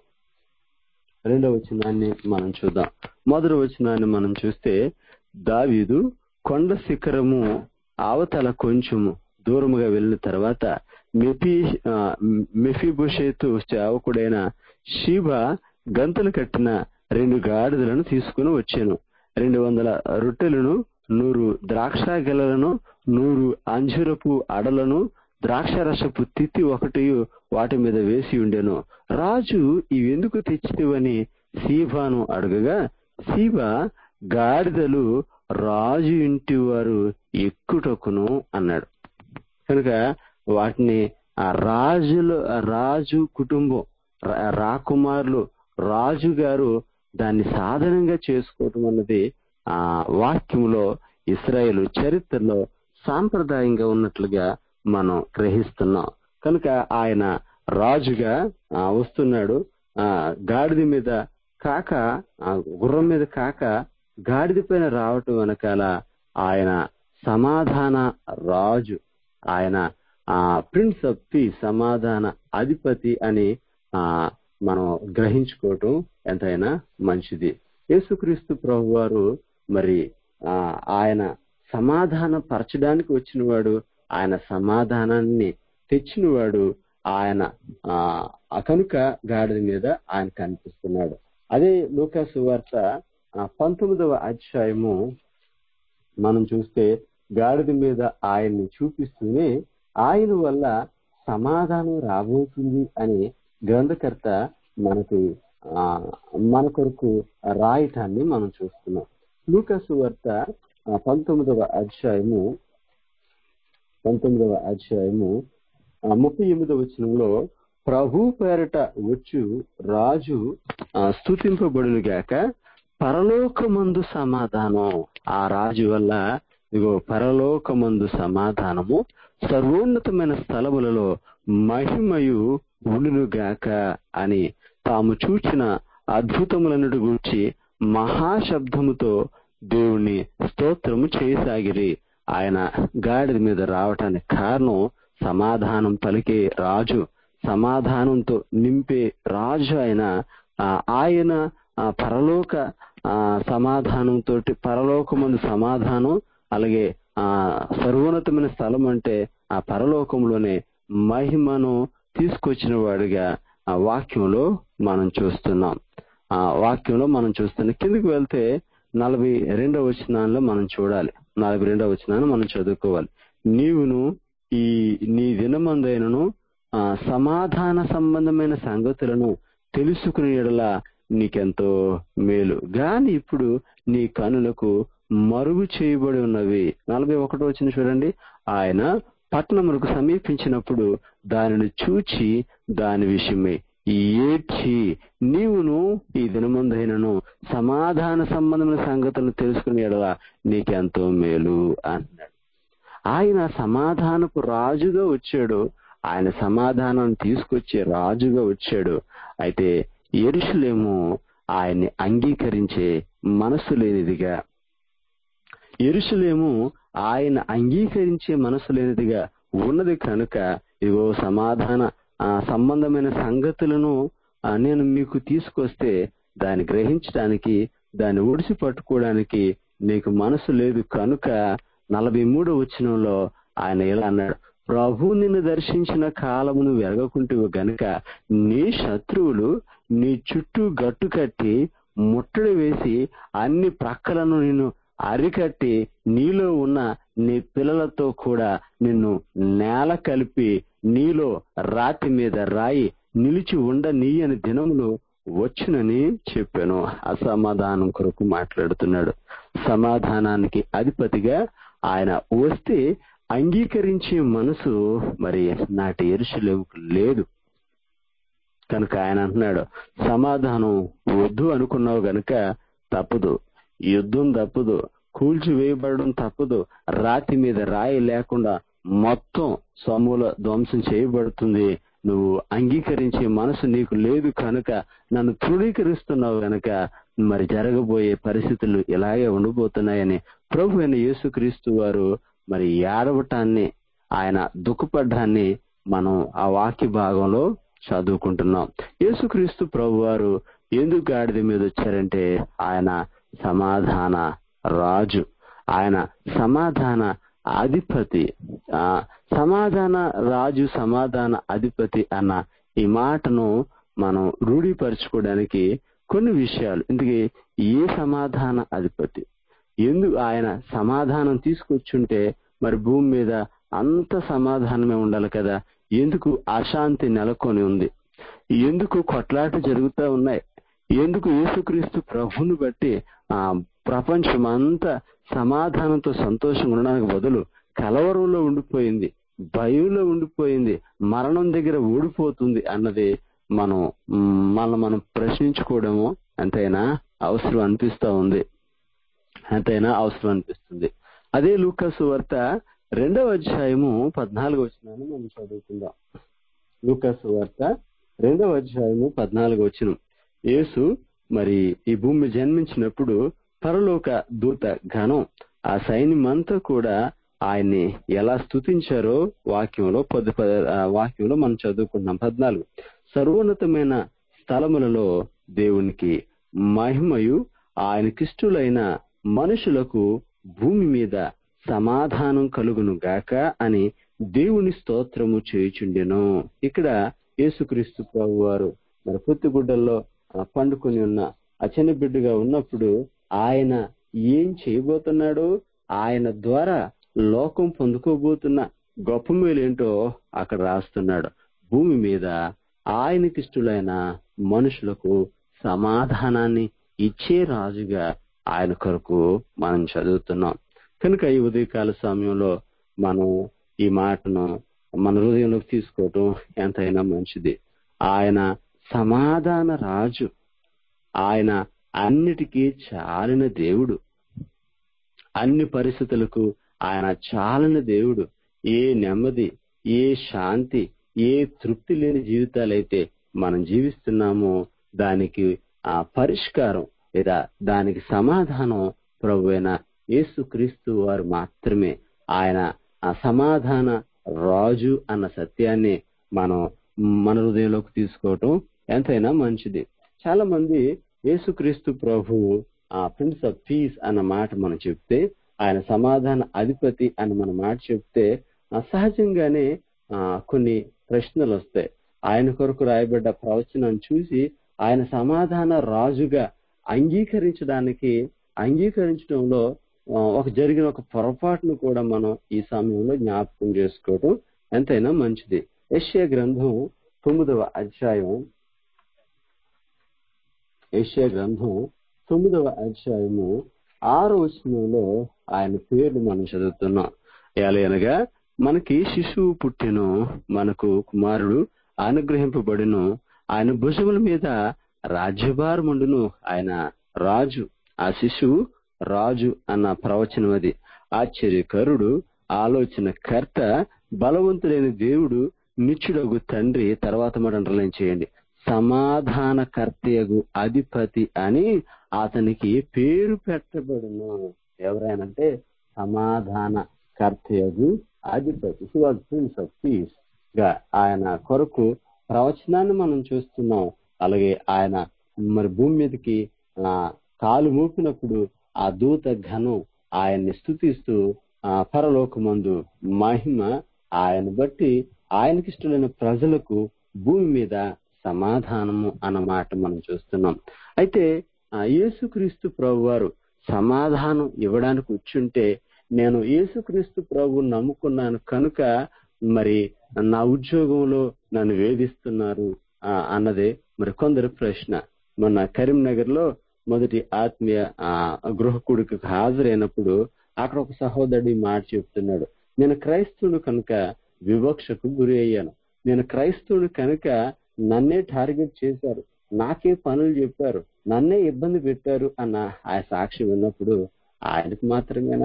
రెండవ వచనాన్ని మనం చూద్దాం మొదటి వచనాన్ని మనం చూస్తే దావీదు కొండ శిఖరము అవతల కొంచెము దూరముగా వెళ్ళిన తర్వాత మెఫీ ఆ, మెఫీబోషేతు సేవకుడైన షీబ గంతలు కట్టిన రెండు గాడిదలను తీసుకుని వచ్చాను రెండు వందల రొట్టెలను నూరు ద్రాక్ష గెలలను నూరు అంజురపు అడలను ద్రాక్ష రసపు తిత్తి ఒకటి వాటి మీద వేసి ఉండెను రాజు ఇవెందుకు తెచ్చితివని సీబాను అడగగా సీబా గాడిదలు రాజు ఇంటి వారు ఎక్కుటకును అన్నాడు కనుక వాటిని ఆ రాజులు ఆ రాజు కుటుంబం రా- రాకుమారులు రాజు గారు దాన్ని సాధనంగా చేసుకోవటం అన్నది ఆ వాక్యంలో ఇస్రాయేల్ చరిత్రలో సాంప్రదాయంగా ఉన్నట్లుగా మనం గ్రహిస్తున్నాం కనుక ఆయన రాజుగా ఆ, వస్తున్నాడు ఆ గాడిద మీద కాక ఆ గుర్రం మీద కాక గాడిద పైన రావటం వెనకాల ఆయన సమాధాన రాజు ఆయన ఆ ప్రిన్స్ ఆఫ్ పీస్ సమాధాన అధిపతి అని ఆ మనం గ్రహించుకోవటం ఎంతైనా మంచిది యేసుక్రీస్తు ప్రభు వారు మరి ఆ ఆయన సమాధాన పరచడానికి వచ్చినవాడు ఆయన సమాధానాన్ని తెచ్చినవాడు ఆయన ఆ కనుక గాడిద మీద ఆయన కనిపిస్తున్నాడు అదే లూకాసు వార్త ఆ, పంతొమ్మిదవ అధ్యాయము మనం చూస్తే గాడిద మీద ఆయన్ని చూపిస్తూనే ఆయన వల్ల సమాధానం రాబోతుంది అని గ్రంథకర్త మనకు ఆ, మన కొరకు రాయటాన్ని మనం చూస్తున్నాం లూకాసు వార్త ఆ, పంతొమ్మిదవ అధ్యాయము పంతొమ్మిదవ అధ్యాయము ఆ, ముప్పై ఎనిమిదవ వచనంలో ప్రభు పేరట వచ్చు రాజు ఆ, స్తుతింపబడును గాక పరలోకమందు సమాధానం ఆ రాజు వల్ల ఇగో పరలోకమందు సమాధానము సర్వోన్నతమైన స్థలములలో మహిమయు ఉండునుగాక అని తాము చూచిన అద్భుతములన్నిటి గురించి మహాశబ్దముతో దేవుణ్ణి స్తోత్రము చేయసాగిరి ఆయన గాడిద మీద రావటానికి కారణం సమాధానం పలికే రాజు సమాధానంతో నింపే రాజు ఆయన ఆ, ఆయన ఆ, పరలోక ఆ, సమాధానంతో పరలోకమందు సమాధానం అలాగే ఆ సర్వోన్నతమైన స్థలం అంటే ఆ పరలోకంలోనే మహిమను తీసుకొచ్చిన వాడిగా ఆ వాక్యంలో మనం చూస్తున్నాం ఆ వాక్యంలో మనం చూస్తున్నాం కిందకి వెళ్తే నలభై రెండవ వచనాల్లో మనం చూడాలి నలభై రెండవ వచనాన్ని మనం చదువుకోవాలి నీవును ఈ నీ దినమందైనను ఆ సమాధాన సంబంధమైన సంగతులను తెలుసుకునే ఎడల నీకెంతో మేలు గాని ఇప్పుడు నీ కనులకు మరుగు చేయబడి ఉన్నవి నలభై ఒకటో వచ్చిన చూడండి ఆయన పట్టణములకు సమీపించినప్పుడు దానిని చూచి దాని విషయమై ఏడ్చి నీవును ఈ దినమందైనను సమాధాన సంబంధమైన సంగతులను తెలుసుకునే ఎడల నీకెంతో మేలు అన్నాడు ఆయన సమాధానపు రాజుగా వచ్చాడు ఆయన సమాధానం తీసుకొచ్చే రాజుగా వచ్చాడు అయితే ఎరుషులేమో ఆయన్ని అంగీకరించే మనసు లేనిదిగా ఎరుషులేము ఆయన అంగీకరించే మనసు లేనిదిగా ఉన్నది కనుక ఇగో సమాధాన ఆ, సంబంధమైన సంగతులను ఆ, నేను మీకు తీసుకొస్తే దాన్ని గ్రహించడానికి దాన్ని ఒడిసి పట్టుకోవడానికి నీకు మనసు లేదు కనుక నలభై మూడో వచనంలో ఆయన ఇలా అన్నాడు ప్రభు నిన్ను దర్శించిన కాలమును వెరగకుంటివి గనుక నీ శత్రువులు నీ చుట్టూ గట్టు కట్టి ముట్టడి వేసి అన్ని ప్రక్కలను నిన్ను అరికట్టి నీలో ఉన్న నీ పిల్లలతో కూడా నిన్ను నేల కలిపి నీలో రాతి మీద రాయి నిలిచి ఉండనీయని దినములు వచ్చునని చెప్పాను అసమాధానం కొరకు మాట్లాడుతున్నాడు సమాధానానికి అధిపతిగా ఆయన వస్తే అంగీకరించే మనసు మరి నాటి ఎరుసలేముకు లేదు కనుక ఆయన అంటున్నాడు సమాధానం వద్దు అనుకున్నావు గనుక తప్పదు యుద్ధం తప్పదు కూల్చి వేయబడడం తప్పదు రాతి మీద రాయి లేకుండా మొత్తం సమూల ధ్వంసం చేయబడుతుంది నువ్వు అంగీకరించే మనసు నీకు లేదు కనుక నన్ను తృణీకరిస్తున్నావు గనక మరి జరగబోయే పరిస్థితులు ఇలాగే ఉండబోతున్నాయని ప్రభు అయిన యేసుక్రీస్తు వారు మరి ఏడవటాన్ని ఆయన దుఃఖపడ్డాన్ని మనం ఆ వాక్య భాగంలో చదువుకుంటున్నాం యేసుక్రీస్తు ప్రభు వారు ఎందుకు గాడిద మీద వచ్చారంటే ఆయన సమాధాన రాజు ఆయన సమాధాన అధిపతి ఆ సమాధాన రాజు సమాధాన అధిపతి అన్న ఈ మాటను మనం రూఢీపరచుకోవడానికి కొన్ని విషయాలు ఇందుకే ఏ సమాధాన అధిపతి ఎందుకు ఆయన సమాధానం తీసుకొచ్చుంటే మరి భూమి మీద అంత సమాధానమే ఉండాలి కదా ఎందుకు అశాంతి నెలకొని ఉంది ఎందుకు కొట్లాట జరుగుతూ ఉన్నాయి ఎందుకు యేసుక్రీస్తు ప్రభుని బట్టి ఆ ప్రపంచం అంతా సమాధానంతో సంతోషంగా ఉండడానికి బదులు కలవరంలో ఉండిపోయింది భయంలో ఉండిపోయింది మరణం దగ్గర ఓడిపోతుంది అన్నది మనం మనం మనం ప్రశ్నించుకోవడము ఎంతైనా అవసరం అనిపిస్తా ఉంది ఎంతైనా అవసరం అనిపిస్తుంది అదే లూకాసు వార్త రెండవ అధ్యాయము పద్నాలుగు వచ్చినాన్ని మనం చదువుకుందాం లూకాసు వార్త రెండవ అధ్యాయము పద్నాలుగు వచ్చిన యేసు మరి ఈ భూమి జన్మించినప్పుడు పరలోక దూత ఘనం ఆ సైన్యమంతా కూడా ఆయన్ని ఎలా స్తుతించారో వాక్యంలో పది పద- ఆ వాక్యంలో మనం చదువుకున్నాం పద్నాలుగు సర్వోన్నతమైన స్థలములలో దేవునికి మహిమయు ఆయనకిష్టులైన మనుషులకు భూమి మీద సమాధానం కలుగును గాక అని దేవుని స్తోత్రము చేయుచుండెను ఇక్కడ యేసుక్రీస్తు ప్రభు వారు మరి పొత్తిగుడ్డల్లో ఆ, పండుకొని ఉన్న అచని బిడ్డగా ఉన్నప్పుడు ఆయన ఏం చేయబోతున్నాడు ఆయన ద్వారా లోకం పొందుకోబోతున్న గొప్ప మేలేంటో అక్కడ రాస్తున్నాడు భూమి మీద ఆయనకిష్టులైన మనుషులకు సమాధానాన్ని ఇచ్చే రాజుగా ఆయన కొరకు మనం చదువుతున్నాం కనుక ఈ ఉదయకాల సమయంలో మనం ఈ మాటను మన హృదయంలోకి తీసుకోవటం ఎంతైనా మంచిది ఆయన సమాధాన రాజు ఆయన అన్నిటికీ చాలిన దేవుడు అన్ని పరిస్థితులకు ఆయన చాలిన దేవుడు ఏ నెమ్మది ఏ శాంతి ఏ తృప్తి లేని జీవితాలైతే మనం జీవిస్తున్నామో దానికి ఆ పరిష్కారం లేదా దానికి సమాధానం ప్రభు అయిన యేసుక్రీస్తు వారు మాత్రమే ఆయన ఆ సమాధాన రాజు అన్న సత్యాన్ని మనం మన హృదయంలోకి తీసుకోవటం ఎంతైనా మంచిది చాలా మంది యేసుక్రీస్తు ప్రభు ఆ ప్రిన్స్ ఆఫ్ పీస్ అన్న మాట మనం చెప్తే ఆయన సమాధాన అధిపతి అని మన మాట చెప్తే ఆ, సహజంగానే ఆ, కొన్ని ప్రశ్నలు వస్తాయి ఆయన కొరకు రాయబడ్డ ప్రవచనం చూసి ఆయన సమాధాన రాజుగా అంగీకరించడానికి అంగీకరించడంలో ఆ, ఒక జరిగిన ఒక పొరపాటును కూడా మనం ఈ సమయంలో జ్ఞాపకం చేసుకోవడం ఎంతైనా మంచిది యెషయా గ్రంథం తొమ్మిదవ అధ్యాయం యెషయా గ్రంథం తొమ్మిదవ అధ్యాయము ఆరో వచనంలో ఆయన పేర్లు మనం చదువుతున్నాం ఎలాగనగా మనకి శిశువు పుట్టెను మనకు కుమారుడు అనుగ్రహింపబడిను ఆయన భుజముల మీద రాజ్యభారముండును ఆయన రాజు ఆ శిశువు రాజు అన్న ప్రవచనం అది ఆశ్చర్యకరుడు ఆలోచన కర్త బలవంతుడైన దేవుడు నిత్యుడగు తండ్రి తర్వాత మాట అండర్లైన్ చేయండి సమాధానకర్తయగు అధిపతి అని అతనికి పేరు పెట్టబడును ఎవరైనంటే సమాధాన కర్తయగు అధిపతి he was prince of peace గా ఆయన కొరకు ప్రవచనాన్ని మనం చూస్తున్నాం అలాగే ఆయన మరి భూమి మీదకి ఆ కాలు మోపినప్పుడు ఆ దూత ఘనం ఆయన్ని స్థుతిస్తూ ఆ పరలోకమందు మహిమ ఆయన బట్టి ఆయనకిష్టమైన ప్రజలకు భూమి మీద సమాధానము అన్నమాట మనం చూస్తున్నాం అయితే ఆ యేసుక్రీస్తు ప్రభు వారు సమాధానం ఇవ్వడానికి వచ్చుంటే నేను యేసుక్రీస్తు ప్రభు నమ్ముకున్నాను కనుక మరి నా ఉద్యోగంలో నన్ను వేధిస్తున్నారు ఆ, అన్నదే మరి కొందరు ప్రశ్న మొన్న కరీంనగర్ లో మొదటి ఆత్మీయ ఆ, గృహ కూడికి హాజరైనప్పుడు అక్కడ ఒక సహోదరుడు ఈ మాట చెప్తున్నాడు నేను క్రైస్తవుడు కనుక వివక్షకు గురి అయ్యాను నేను క్రైస్తవుడు కనుక నన్నే టార్గెట్ చేశారు నాకే పనులు చెప్పారు నన్నే ఇబ్బంది పెట్టారు అన్న ఆ సాక్షి విన్నప్పుడు ఆయనకు మాత్రమేనా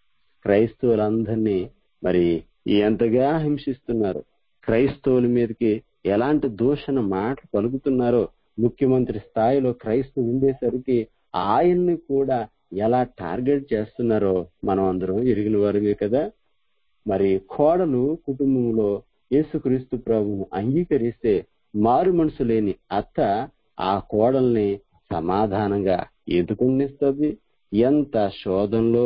క్రైస్తవులందరినీ మరి ఎంతగా హింసిస్తున్నారు క్రైస్తవుల మీదకి ఎలాంటి దూషణ మాటలు పలుకుతున్నారో ముఖ్యమంత్రి స్థాయిలో క్రైస్తవు ఉండేసరికి ఆయన్ని కూడా ఎలా టార్గెట్ చేస్తున్నారో మనం అందరం ఎరిగిన వారమే కదా మరి కోడలు కుటుంబంలో యేసుక్రీస్తు ప్రభువును అంగీకరిస్తే మారు మనసు లేని అత్త ఆ కోడల్ని సమాధానంగా ఎందుకు ఉండిస్తుంది ఎంత శోధంలో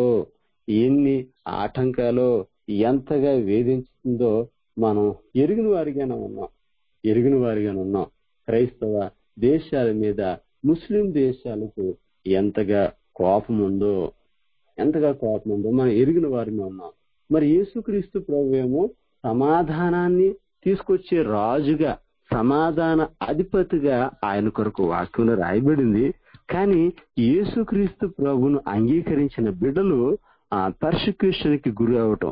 ఎన్ని ఆటంకాలో ఎంతగా వేధించుతుందో మనం ఎరిగిన వారిగానే ఉన్నాం ఎరిగిన వారిగానే ఉన్నాం క్రైస్తవ దేశాల మీద ముస్లిం దేశాలకు ఎంతగా కోపం ఉందో ఎంతగా కోపం ఉందో మనం ఎరిగిన వారిని ఉన్నాం మరి యేసుక్రీస్తు ప్రభు ఏమో సమాధానాన్ని తీసుకొచ్చే రాజుగా సమాధాన అధిపతిగా ఆయన కొరకు వాక్యంలో రాయబడింది కానీ యేసుక్రీస్తు ప్రభును అంగీకరించిన బిడ్డలు ఆ పర్సిక్యూషన్ కి గురి అవటం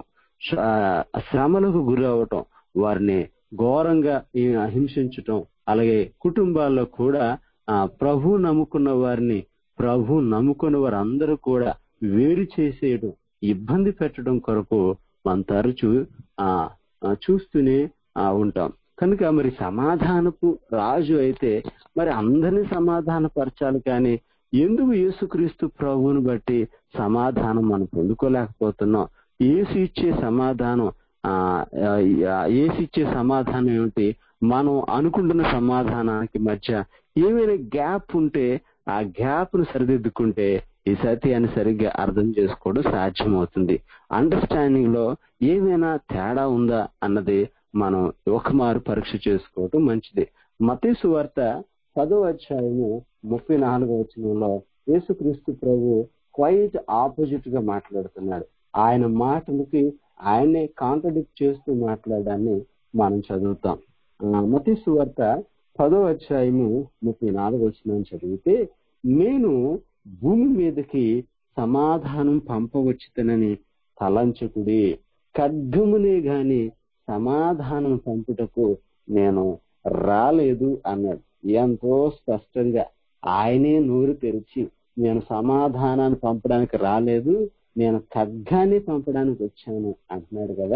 శ- శ్రమలకు గురి అవ్వటం వారిని ఘోరంగా ఈ హింసించటం అలాగే కుటుంబాల్లో కూడా ఆ ప్రభు నమ్ముకున్న వారిని ప్రభు నమ్ముకున్న వారందరూ కూడా వేరు చేసేయడం ఇబ్బంది పెట్టడం కొరకు మనం తరచు ఆ ఆ, చూస్తూనే ఆ, ఉంటాం కనుక మరి సమాధానపు రాజు అయితే మరి అందరినీ సమాధానపరచాలి కానీ ఎందుకు యేసుక్రీస్తు ప్రభువుని బట్టి సమాధానం మనం పొందుకోలేకపోతున్నాం ఏసు ఇచ్చే సమాధానం ఆ ఆ, ఏసు ఇచ్చే సమాధానం ఏమిటి మనం అనుకుంటున్న సమాధానానికి మధ్య ఏమైనా గ్యాప్ ఉంటే ఆ గ్యాప్ ను సరిదిద్దుకుంటే ఈ సత్యాన్ని సరిగ్గా అర్థం చేసుకోవడం సాధ్యమవుతుంది అండర్స్టాండింగ్ లో ఏమైనా తేడా ఉందా అన్నది మనం ఒక మారు పరీక్ష చేసుకోవటం మంచిది మతీసు వార్త పదో అధ్యాయము ముప్పై నాలుగో వచనంలో యేసుక్రీస్తు ప్రభు క్వైట్ ఆపోజిట్ గా మాట్లాడుతున్నాడు ఆయన మాటలకి ఆయనే కాంట్రడిక్ట్ చేస్తూ మాట్లాడాన్ని మనం చదువుతాం ఆ, మతీసు వార్త పదో అధ్యాయము ముప్పై నాలుగో వచనం చదివితే నేను భూమి మీదకి సమాధానం పంపవచ్చుతనని తలంచకుడి ఖడ్గమునే గాని సమాధానం పంపుటకు నేను రాలేదు అన్నాడు ఎంతో స్పష్టంగా ఆయనే నోరు తెరిచి నేను సమాధానాన్ని పంపడానికి రాలేదు నేను ఖడ్గాన్ని పంపడానికి వచ్చాను అంటున్నాడు కదా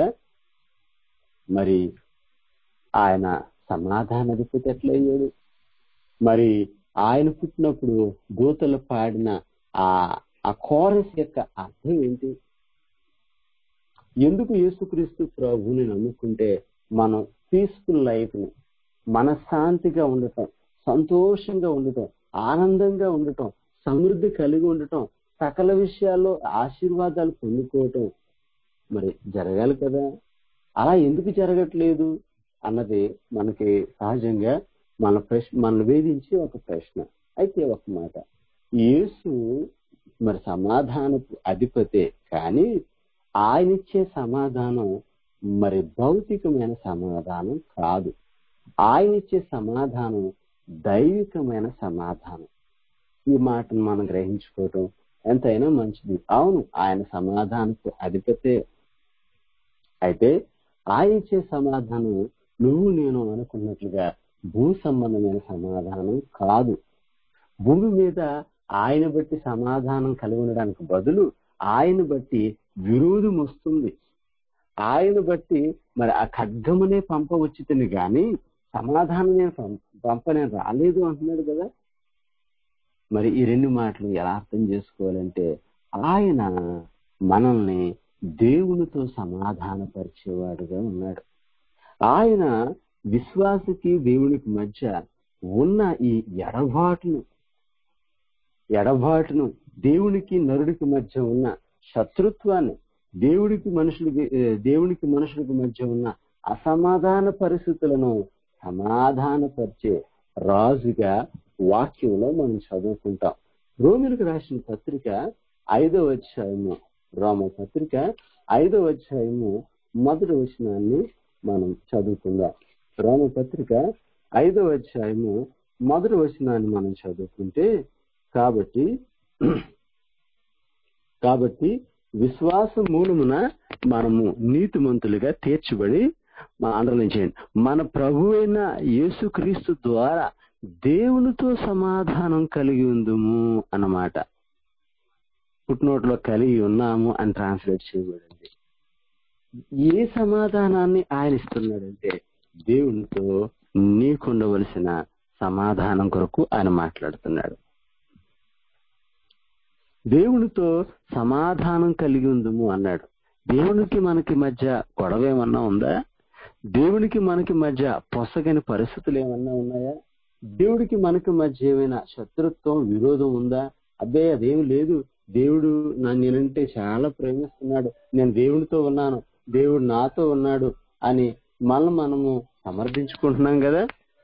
మరి ఆయన సమాధాన అధిపతి ఎట్లయ్యాడు మరి ఆయన పుట్టినప్పుడు దూతలు పాడిన ఆ ఆ కోరస్ యొక్క అర్థం ఏంటి ఎందుకు యేసుక్రీస్తు ప్రభువుని నమ్ముకుంటే మనం పీస్ఫుల్ లైఫ్ ని మనశ్శాంతిగా ఉండటం సంతోషంగా ఉండటం ఆనందంగా ఉండటం సమృద్ధి కలిగి ఉండటం సకల విషయాల్లో ఆశీర్వాదాలు పొందుకోవటం మరి జరగాలి కదా అలా ఎందుకు జరగట్లేదు అన్నది మనకి సహజంగా మన ప్రశ్న మనల్ని వేధించే ఒక ప్రశ్న అయితే ఒక మాట యేసు మరి సమాధానపు అధిపతే కానీ ఆయన ఇచ్చే సమాధానం మరి భౌతికమైన సమాధానం కాదు ఆయన ఇచ్చే సమాధానం దైవికమైన సమాధానం ఈ మాటను మనం గ్రహించుకోవటం ఎంతైనా మంచిది అవును ఆయన సమాధానపు అధిపతే అయితే ఆయన ఇచ్చే సమాధానం నువ్వు నేను అనుకున్నట్లుగా భూ సంబంధమైన సమాధానం కాదు భూమి మీద ఆయన బట్టి సమాధానం కలిగి ఉండడానికి బదులు ఆయన బట్టి విరోధం వస్తుంది ఆయన బట్టి మరి ఆ ఖడ్గమునే పంపవచ్చుతని గాని సమాధానం నేను పం- పంప నేను రాలేదు అంటున్నాడు కదా మరి ఈ రెండు మాటలు ఎలా అర్థం చేసుకోవాలంటే ఆయన మనల్ని దేవునితో సమాధానపరిచేవాడుగా ఉన్నాడు ఆయన విశ్వాసకి దేవునికి మధ్య ఉన్న ఈ ఎడబాటును ఎడబాటును దేవునికి నరుడికి మధ్య ఉన్న శత్రుత్వాన్ని దేవుడికి మనుషులకి ఏ, దేవునికి మనుషులకు మధ్య ఉన్న అసమాధాన పరిస్థితులను సమాధానపరిచే రాజుగా వాక్యంలో మనం చదువుకుంటాం రోమిలకు రాసిన పత్రిక ఐదవ అధ్యాయము రోమ పత్రిక ఐదవ అధ్యాయము మొదటి వచనాన్ని మనం చదువుకుందాం రోమ పత్రిక ఐదవ అధ్యాయము మొదటి వచనాన్ని మనం చదువుకుంటే కాబట్టి కాబట్టి విశ్వాస మూలమున మనము నీతిమంతులుగా తీర్చబడి మా అండర్లైన్ చేయండి మన ప్రభు అయిన యేసుక్రీస్తు ద్వారా దేవునితో సమాధానం కలిగి ఉందుము అన్నమాట పుట్టినోట్లో కలిగి ఉన్నాము అని ట్రాన్స్లేట్ చేయబడింది ఏ సమాధానాన్ని ఆయన ఇస్తున్నాడంటే దేవునితో నీకుండవలసిన సమాధానం కొరకు ఆయన మాట్లాడుతున్నాడు దేవునితో సమాధానం కలిగి ఉందము అన్నాడు దేవునికి మనకి మధ్య గొడవ ఏమన్నా ఉందా దేవునికి మనకి మధ్య పొసగని పరిస్థితులు ఏమన్నా ఉన్నాయా దేవుడికి మనకి మధ్య ఏమైనా శత్రుత్వం విరోధం ఉందా అబ్బే అదేం లేదు దేవుడు నన్ను నేనంటే చాలా ప్రేమిస్తున్నాడు నేను దేవుడితో ఉన్నాను దేవుడు నాతో ఉన్నాడు అని మనం మనము సమర్థించుకుంటున్నాం కదా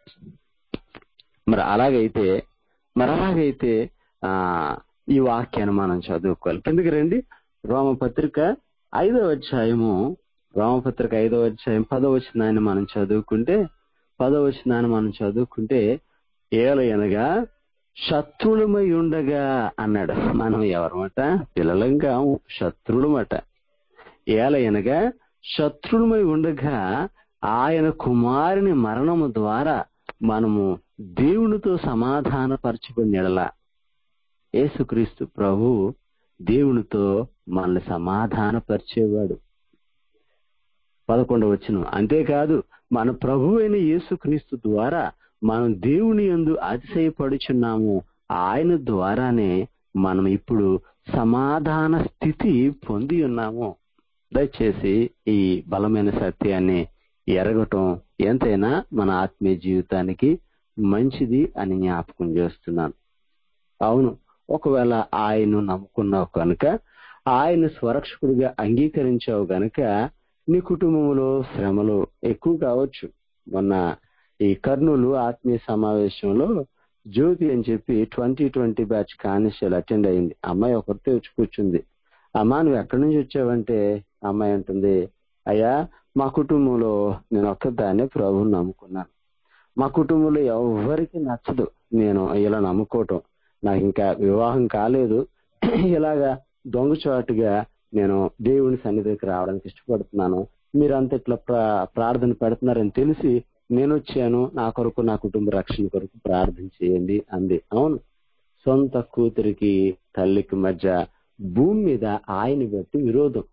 మరి అలాగైతే మరి అలాగైతే ఆ ఈ వాక్యాన్ని మనం చదువుకోవాలి కిందకి రండి రోమపత్రిక ఐదవ అధ్యాయము రోమపత్రిక ఐదవ అధ్యాయం పదవ వచనాన్ని మనం చదువుకుంటే పదవ వచనాన్ని మనం చదువుకుంటే ఏలయనగా శత్రులమై ఉండగా అన్నాడు మనం ఎవరమట పిల్లలంగా శత్రులమట ఏలయనగా శత్రులమై ఉండగా ఆయన కుమారుని మరణము ద్వారా మనము దేవునితో సమాధానపరచబడిన ఎడల యేసుక్రీస్తు ప్రభు దేవునితో మనల్ని సమాధానపరిచేవాడు పదకొండవ వచ్చిన అంతేకాదు మన ప్రభు అయిన యేసుక్రీస్తు ద్వారా మనం దేవుని యందు అతిశయపడుచున్నాము ఆయన ద్వారానే మనం ఇప్పుడు సమాధాన స్థితి పొంది ఉన్నాము దయచేసి ఈ బలమైన సత్యాన్ని ఎరగటం ఎంతైనా మన ఆత్మీయ జీవితానికి మంచిది అని జ్ఞాపకం చేస్తున్నాను అవును ఒకవేళ ఆయన్ను నమ్ముకున్నావు కనుక ఆయన స్వరక్షకుడిగా అంగీకరించావు గనుక నీ కుటుంబంలో శ్రమలు ఎక్కువ కావచ్చు మొన్న ఈ కర్నూలు ఆత్మీయ సమావేశంలో జ్యోతి అని చెప్పి twenty twenty batch constable attend అయింది అమ్మాయి ఒకరితో వచ్చి కూర్చుంది అమ్మా నువ్వు ఎక్కడి నుంచి వచ్చావంటే అమ్మాయి అంటుంది అయ్యా మా కుటుంబంలో నేను ఒక్కదాన్ని ప్రభువుని నమ్ముకున్నాను మా కుటుంబంలో ఎవరికి నచ్చదు నేను ఇలా నమ్ముకోవటం నాకు ఇంకా వివాహం కాలేదు ఇలాగా దొంగచాటుగా నేను దేవుని సన్నిధికి రావడానికి ఇష్టపడుతున్నాను మీరంతా ఇట్లా ప్రా- ప్రార్థన పెడుతున్నారని తెలిసి నేను వచ్చాను నా కొరకు నా కుటుంబ రక్షణ కొరకు ప్రార్థన చేయండి అంది అవును సొంత కూతురికి తల్లికి మధ్య భూమి మీద ఆయన బట్టి విరోధం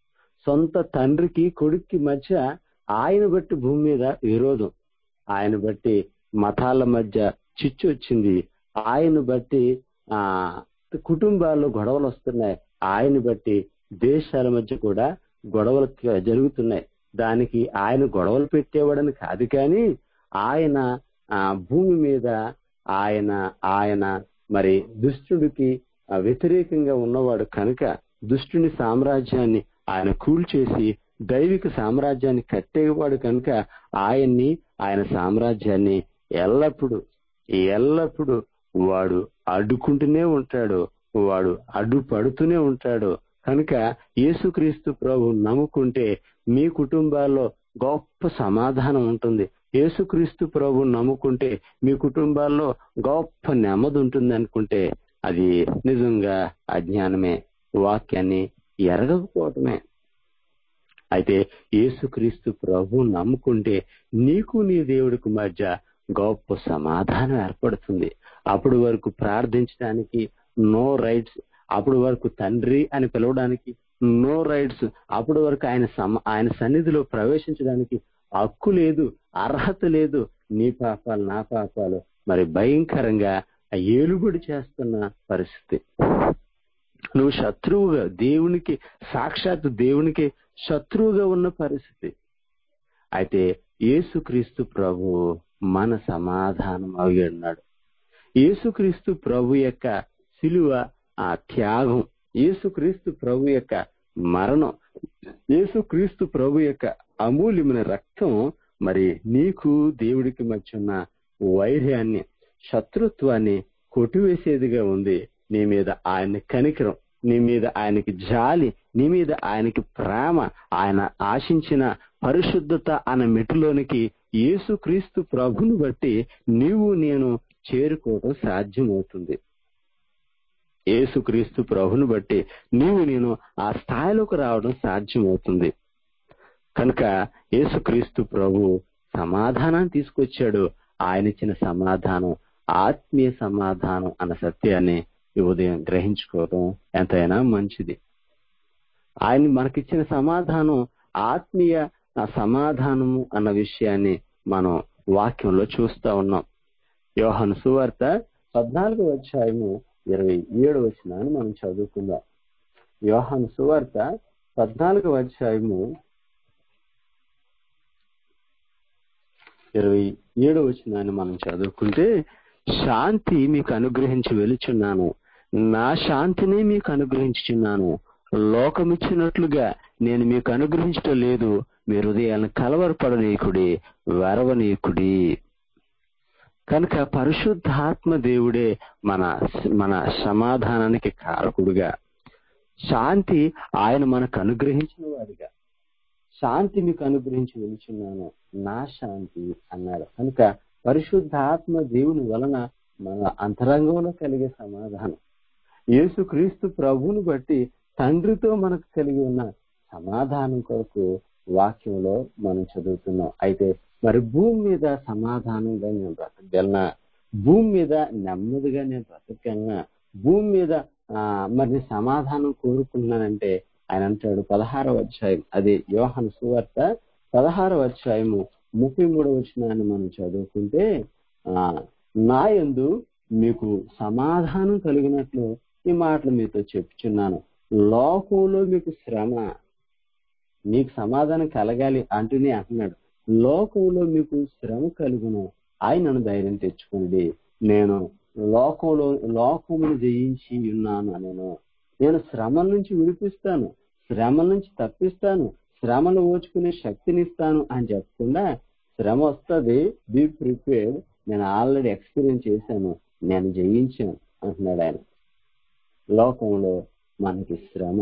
సొంత తండ్రికి కొడుక్కి మధ్య ఆయన బట్టి భూమి మీద విరోధం ఆయన బట్టి మతాల మధ్య చిచ్చు వచ్చింది ఆయన బట్టి ఆ కుటుంబాల్లో గొడవలు వస్తున్నాయి ఆయన బట్టి దేశాల మధ్య కూడా గొడవలు క- జరుగుతున్నాయి దానికి ఆయన గొడవలు పెట్టేవాడని కాదు కానీ ఆయన ఆ భూమి మీద ఆయన ఆయన మరి దుష్టుడికి ఆ, వ్యతిరేకంగా ఉన్నవాడు కనుక దుష్టుని సామ్రాజ్యాన్ని ఆయన కూల్చేసి దైవిక సామ్రాజ్యాన్ని కట్టేవాడు కనుక ఆయన్ని ఆయన సామ్రాజ్యాన్ని ఎల్లప్పుడూ ఎల్లప్పుడూ వాడు అడ్డుకుంటూనే ఉంటాడు వాడు అడ్డు పడుతూనే ఉంటాడు కనుక యేసుక్రీస్తు ప్రభు నమ్ముకుంటే మీ కుటుంబాల్లో గొప్ప సమాధానం ఉంటుంది యేసుక్రీస్తు ప్రభు నమ్ముకుంటే మీ కుటుంబాల్లో గొప్ప నెమ్మది ఉంటుంది అనుకుంటే అది నిజంగా అజ్ఞానమే వాక్యాన్ని ఎరగకపోవటమే అయితే యేసుక్రీస్తు ప్రభు నమ్ముకుంటే నీకు నీ దేవుడికి మధ్య గొప్ప సమాధానం ఏర్పడుతుంది అప్పటి వరకు ప్రార్థించడానికి నో రైట్స్ అప్పటి వరకు తండ్రి అని పిలవడానికి నో రైట్స్ అప్పటి వరకు ఆయన సమ ఆయన సన్నిధిలో ప్రవేశించడానికి హక్కు లేదు అర్హత లేదు నీ పాపాలు నా పాపాలు మరి భయంకరంగా ఏలుబడి చేస్తున్న పరిస్థితి నువ్వు శత్రువుగా దేవునికి సాక్షాత్ దేవునికి శత్రువుగా ఉన్న పరిస్థితి అయితే యేసుక్రీస్తు ప్రభు మన సమాధానం అయి ఉన్నాడు యేసుక్రీస్తు ప్రభు యొక్క సిలువ ఆ త్యాగం యేసుక్రీస్తు ప్రభు యొక్క మరణం యేసుక్రీస్తు ప్రభు యొక్క అమూల్యమైన రక్తం మరి నీకు దేవుడికి మధ్య ఉన్న వైర్యాన్ని శత్రుత్వాన్ని కొట్టివేసేదిగా ఉంది నీ మీద ఆయన కనికరం నీ మీద ఆయనకి జాలి నీ మీద ఆయనకి ప్రేమ ఆయన ఆశించిన పరిశుద్ధత అన్న మెట్టులోనికి యేసుక్రీస్తు ప్రభుని బట్టి నీవు నేను చేరుకోవడం సాధ్యమవుతుంది యేసుక్రీస్తు ప్రభుని బట్టి నీవు నేను ఆ స్థాయిలోకి రావడం సాధ్యమవుతుంది కనుక యేసుక్రీస్తు ప్రభు సమాధానాన్ని తీసుకొచ్చాడు ఆయన ఇచ్చిన సమాధానం ఆత్మీయ సమాధానం అన్న సత్యాన్ని ఈ ఉదయం గ్రహించుకోవడం ఎంతైనా మంచిది ఆయన మనకిచ్చిన సమాధానం ఆత్మీయ ఆ సమాధానము అన్న విషయాన్ని మనం వాక్యంలో చూస్తా ఉన్నాం యోహన్ సువార్త పద్నాలుగు అధ్యాయము ఇరవై ఏడు వచ్చినాన్ని మనం చదువుకుందాం యోహన్ సువార్త పద్నాలుగు అధ్యాయము ఇరవై ఏడు వచ్చినాన్ని మనం చదువుకుంటే శాంతి మీకు అనుగ్రహించి వెలుచున్నాను నా శాంతిని మీకు అనుగ్రహించుచున్నాను లోకమిచ్చినట్లుగా నేను మీకు అనుగ్రహించటం లేదు మీ హృదయాలను కలవరపడనీకుడి వెరవనీకుడి కనుక పరిశుద్ధాత్మ దేవుడే మన మన సమాధానానికి కారకుడుగా శాంతి ఆయన మనకు అనుగ్రహించిన వాడిగా శాంతి మీకు అనుగ్రహించి వెలుచున్నాను నా శాంతి అన్నాడు కనుక పరిశుద్ధాత్మ దేవుని వలన మన అంతరంగంలో కలిగే సమాధానం యేసుక్రీస్తు ప్రభువుని బట్టి తండ్రితో మనకు కలిగి ఉన్న సమాధానం కొరకు వాక్యంలో మనం చదువుతున్నాం అయితే మరి భూమి మీద సమాధానంగా నేను బ్రతకగలనా భూమి మీద నెమ్మదిగా నేను బ్రతకగలనా భూమి మీద ఆ, మరి నేను సమాధానం కోరుకుంటున్నానంటే ఆయన అంటాడు పదహారవ అధ్యాయం అది యోహన్ సువార్త పదహారవ అధ్యాయము ముప్పై మూడవ వచనాన్ని మనం చదువుకుంటే ఆ నా యందు మీకు సమాధానం కలిగినట్లు ఈ మాటలు మీతో చెప్పుచున్నాను లోకంలో మీకు శ్రమ మీకు సమాధానం కలగాలి అంటూనే అంటున్నాడు లోకంలో మీకు శ్రమ కలుగును ఆయనను ధైర్యం తెచ్చుకోండి నేను లోకంలో లోకమును జయించి ఉన్నాను నేను నేను శ్రమ నుంచి విడిపిస్తాను శ్రమ నుంచి తప్పిస్తాను శ్రమను ఓచుకునే శక్తిని ఇస్తాను అని చెప్పకుండా శ్రమ వస్తుంది బీ ప్రిపేర్డ్ నేను ఆల్రెడీ ఎక్స్పీరియన్స్ చేశాను నేను జయించాను అంటున్నాడు ఆయన లోకంలో మనకి శ్రమ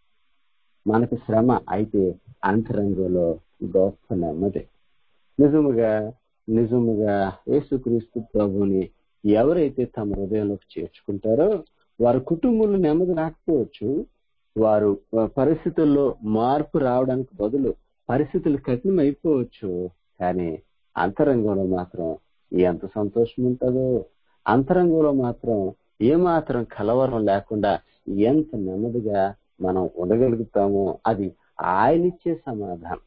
మనకి శ్రమ అయితే అంతరంగంలో గొప్ప నెమ్మది నిజముగా నిజముగా యేసుక్రీస్తు ప్రభుని ఎవరైతే తమ హృదయంలోకి చేర్చుకుంటారో వారి కుటుంబంలో నెమ్మది రాకపోవచ్చు వారు పరిస్థితుల్లో మార్పు రావడానికి బదులు పరిస్థితులు కఠినం అయిపోవచ్చు కానీ అంతరంగంలో మాత్రం ఎంత సంతోషం ఉంటుందో అంతరంగంలో మాత్రం ఏమాత్రం కలవరం లేకుండా ఎంత నెమ్మదిగా మనం ఉండగలుగుతామో అది ఆయనిచ్చే సమాధానం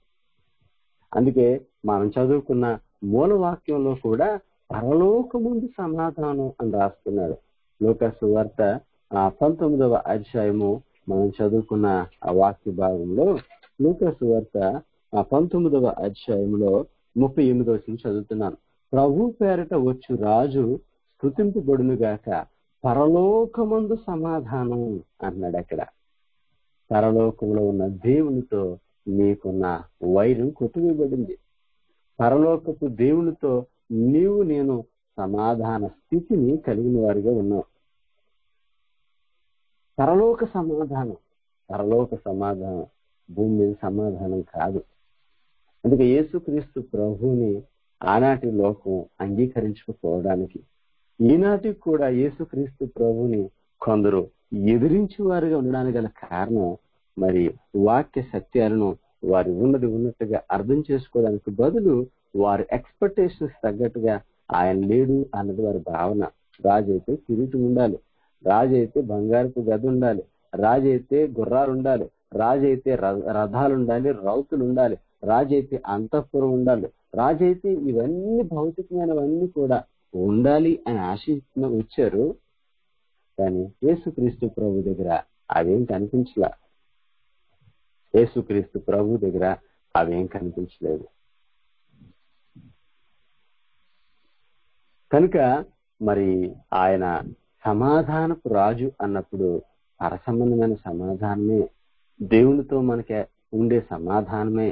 అందుకే మనం చదువుకున్న మూల వాక్యంలో కూడా పరలోక ముందు సమాధానం అని రాస్తున్నాడు లోకసు వార్త ఆ పంతొమ్మిదవ అధ్యాయము మనం చదువుకున్న ఆ వాక్య భాగంలో లూకసు వార్త ఆ పంతొమ్మిదవ అధ్యాయంలో ముప్పై ఎనిమిదవ వచనం చదువుతున్నాను ప్రభు పేరట వచ్చు రాజు స్థుతింపబడును గాక పరలోకమందు సమాధానం అన్నాడు అక్కడ పరలోకంలో ఉన్న దేవునితో నీకున్న వైరం కొట్టువేయబడింది పరలోకపు దేవునితో నీవు నేను సమాధాన స్థితిని కలిగిన వారిగా ఉన్నావు పరలోక సమాధానం పరలోక సమాధానం భూమి మీద సమాధానం కాదు అందుకే యేసుక్రీస్తు ప్రభువుని ఆనాటి లోకం అంగీకరించకపోవడానికి ఈనాటికి కూడా యేసుక్రీస్తు ప్రభుని కొందరు ఎదిరించే వారుగా ఉండడానికి గల కారణం మరి వాక్య సత్యాలను వారి ఉన్నది ఉన్నట్టుగా అర్థం చేసుకోవడానికి బదులు వారి ఎక్స్పెక్టేషన్స్ తగ్గట్టుగా ఆయన లేడు అన్నది వారి భావన రాజు అయితే కిరీటం ఉండాలి రాజు అయితే బంగారపు గది ఉండాలి రాజు అయితే గుర్రాలు ఉండాలి రాజు అయితే రథాలు ఉండాలి రౌతులు ఉండాలి రాజు అయితే అంతఃపురం ఉండాలి రాజు అయితే ఇవన్నీ భౌతికమైనవన్నీ కూడా ఉండాలి అని ఆశిస్తున్న వచ్చారు కానీ యేసుక్రీస్తు ప్రభు దగ్గర అవేం కనిపించలా యేసుక్రీస్తు ప్రభు దగ్గర అవేం కనిపించలేదు కనుక మరి ఆయన సమాధానపు రాజు అన్నప్పుడు పరసంబంధమైన సమాధానమే దేవునితో మనకి ఉండే సమాధానమే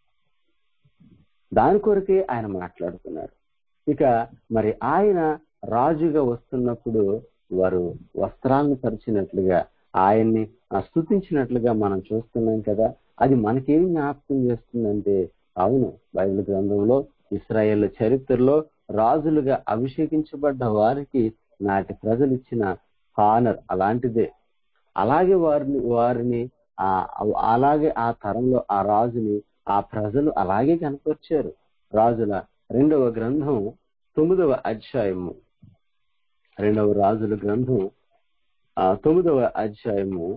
దాని కొరకే ఆయన మాట్లాడుతున్నారు ఇక మరి ఆయన రాజుగా వస్తున్నప్పుడు వారు వస్త్రాలను పరిచినట్లుగా ఆయన్ని స్థుతించినట్లుగా మనం చూస్తున్నాం కదా అది మనకేం జ్ఞాపకం చేస్తుందంటే అవును బైబిల్ గ్రంథంలో ఇస్రాయేల్ చరిత్రలో రాజులుగా అభిషేకించబడ్డ వారికి నాటి ప్రజలు ఇచ్చిన హానర్ అలాంటిదే అలాగే వారిని వారిని ఆ అలాగే ఆ తరంలో ఆ రాజుని ఆ ప్రజలు అలాగే కనపరిచారు రాజుల రెండవ గ్రంథం తొమ్మిదవ అధ్యాయము రెండవ రాజుల గ్రంథం ఆ తొమ్మిదవ అధ్యాయము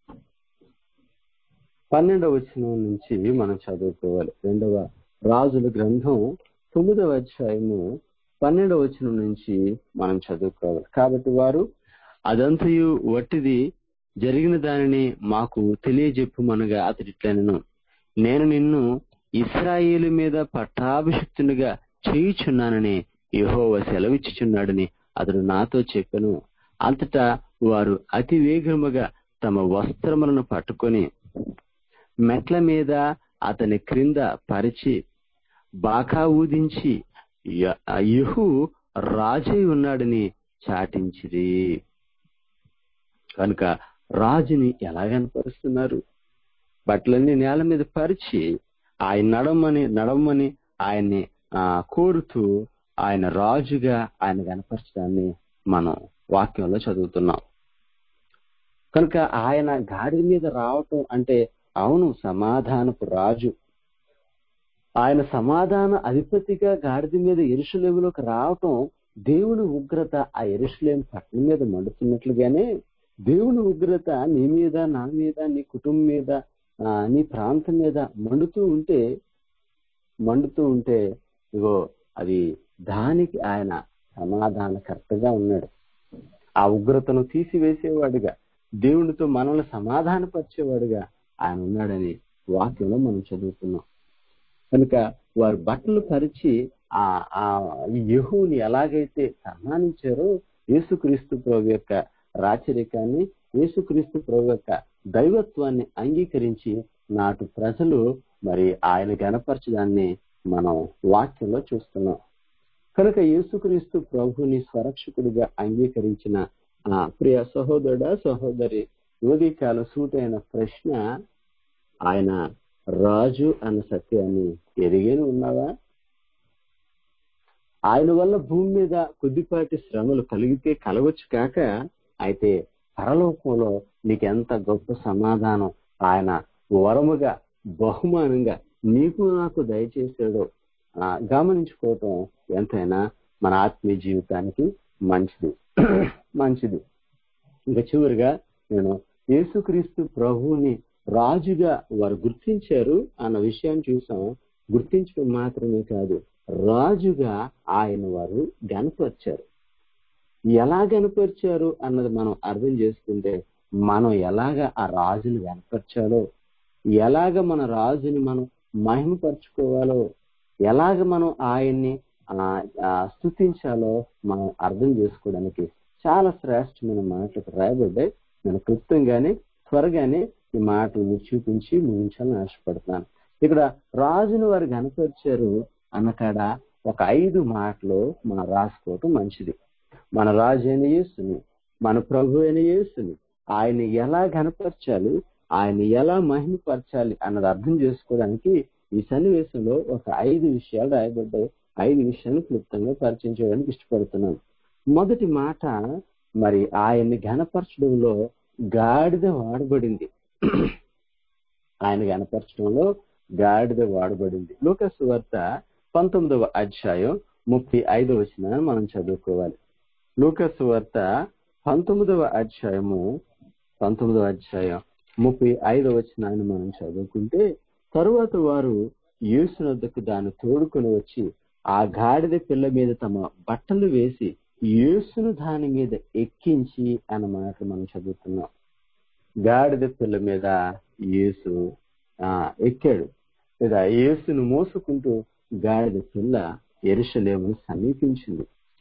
పన్నెండవ వచనం నుంచి మనం చదువుకోవాలి రెండవ రాజుల గ్రంథం తొమ్మిదవ అధ్యాయము పన్నెండవ వచనం నుంచి మనం చదువుకోవాలి కాబట్టి వారు అదంతయు వట్టిది జరిగిన దానిని మాకు తెలియజెప్పుమనగా అతడిట్లనను నేను నిన్ను ఇస్రాయేలు మీద పట్టాభిషిక్తునిగా చేయుచున్నానని యహోవ సెలవిచ్చుచున్నాడని అతడు నాతో చెప్పెను అంతటా వారు అతి వేగముగా తమ వస్త్రములను పట్టుకొని మెట్ల మీద అతని క్రింద పరిచి బాకా ఊదించి యహు రాజై ఉన్నాడని చాటించిరి కనుక రాజుని ఎలా కనపరుస్తున్నారు బట్టలన్నీ నేల మీద పరిచి ఆయన నడమని నడమని ఆయన్ని కోరుతూ ఆయన రాజుగా ఆయన కనపరచడాన్ని మనం వాక్యంలో చదువుతున్నాం కనుక ఆయన గాడి మీద రావటం అంటే అవును సమాధానపు రాజు ఆయన సమాధాన అధిపతిగా గాడిద మీద ఎరుషలేములోకి రావటం దేవుని ఉగ్రత ఆ ఎరుషలేం పట్టణం మీద మండుతున్నట్లుగానే దేవుని ఉగ్రత నీ మీద నా మీద నీ కుటుంబం మీద ఆ, నీ ప్రాంతం మీద మండుతూ ఉంటే మండుతూ ఉంటే ఇగో అది దానికి ఆయన సమాధానకర్తగా ఉన్నాడు ఆ ఉగ్రతను తీసివేసేవాడుగా దేవునితో మనల్ని సమాధానపరిచేవాడుగా ఆయన ఉన్నాడని వాక్యంలో మనం చదువుతున్నాం కనుక వారు బట్టలు పరిచి ఆ ఆ యహుని ఎలాగైతే సన్మానించారో యేసుక్రీస్తు ప్రభు యొక్క రాచరికాన్ని యేసుక్రీస్తు ప్రభు యొక్క దైవత్వాన్ని అంగీకరించి నాటు ప్రజలు మరి ఆయన గణపరచడాన్ని మనం వాక్యంలో చూస్తున్నాం కనుక యేసుక్రీస్తు ప్రభుని స్వరక్షకుడిగా అంగీకరించిన ఆ ప్రియ సహోదరుడ సహోదరి ఉదయకాల సూటైన ప్రశ్న ఆయన రాజు అన్న సత్యాన్ని ఎరిగేను ఉన్నావా ఆయన వల్ల భూమి మీద కొద్దిపాటి శ్రమలు కలిగితే కలవచ్చు కాక అయితే పరలోకంలో నీకెంత గొప్ప సమాధానం ఆయన వరముగా బహుమానంగా నీకు నాకు దయచేసాడో ఆ, గమనించుకోవటం ఎంతైనా మన ఆత్మీయ జీవితానికి మంచిది మంచిది ఇంకా చివరిగా నేను యేసుక్రీస్తు ప్రభువుని రాజుగా వారు గుర్తించారు అన్న విషయాన్ని చూసాం గుర్తించడం మాత్రమే కాదు రాజుగా ఆయన వారు గనపరిచారు ఎలా గనపరిచారు అన్నది మనం అర్థం చేసుకుంటే మనం ఎలాగ ఆ రాజుని గనపరచాలో ఎలాగ మన రాజుని మనం మహిమపరచుకోవాలో ఎలాగ మనం ఆయన్ని ఆ, ఆ, స్తుతించాలో మనం అర్థం చేసుకోవడానికి చాలా శ్రేష్టమైన మాటలు రాయబడ్డాయి నేను క్లుప్తంగానే త్వరగానే ఈ మాటలు మీకు చూపించి ముగించాలని ఆశపడుతున్నాను ఇక్కడ రాజును వారు కనపరిచారు అన్నకాడ ఒక ఐదు మాటలు మనం రాసుకోవటం మంచిది మన రాజు అయిన యేసుని మన ప్రభు అయిన యేసుని ఆయన ఎలా కనపరచాలి ఆయన ఎలా మహిమపరచాలి అన్నది అర్థం చేసుకోవడానికి ఈ సన్నివేశంలో ఒక ఐదు విషయాలు రాయబడ్డాయి ఐదు విషయాలు క్లుప్తంగా పరిచయం చేయడానికి ఇష్టపడుతున్నాను మొదటి మాట మరి ఆయన్ని ఘనపరచడంలో గాడిద వాడబడింది ఆయన గనపరచడంలో గాడిద వాడబడింది లోకస్ వార్త పంతొమ్మిదవ అధ్యాయం ముప్పై ఐదవ వచనాన్ని మనం చదువుకోవాలి లూకస్ వార్త పంతొమ్మిదవ అధ్యాయము పంతొమ్మిదవ అధ్యాయం ముప్పై ఐదవ వచనాన్ని మనం చదువుకుంటే తరువాత వారు యేసునద్దకు దాన్ని తోడుకొని వచ్చి ఆ గాడిద పిల్ల మీద తమ బట్టలు వేసి యేసును దాని మీద ఎక్కించి అన్న మాట మనం చదువుతున్నాం గాడిద పిల్ల మీద యేసు ఆ ఎక్కాడు లేదా యేసును మోసుకుంటూ గాడిద పిల్ల ఎరుషలేమును సమీపించింది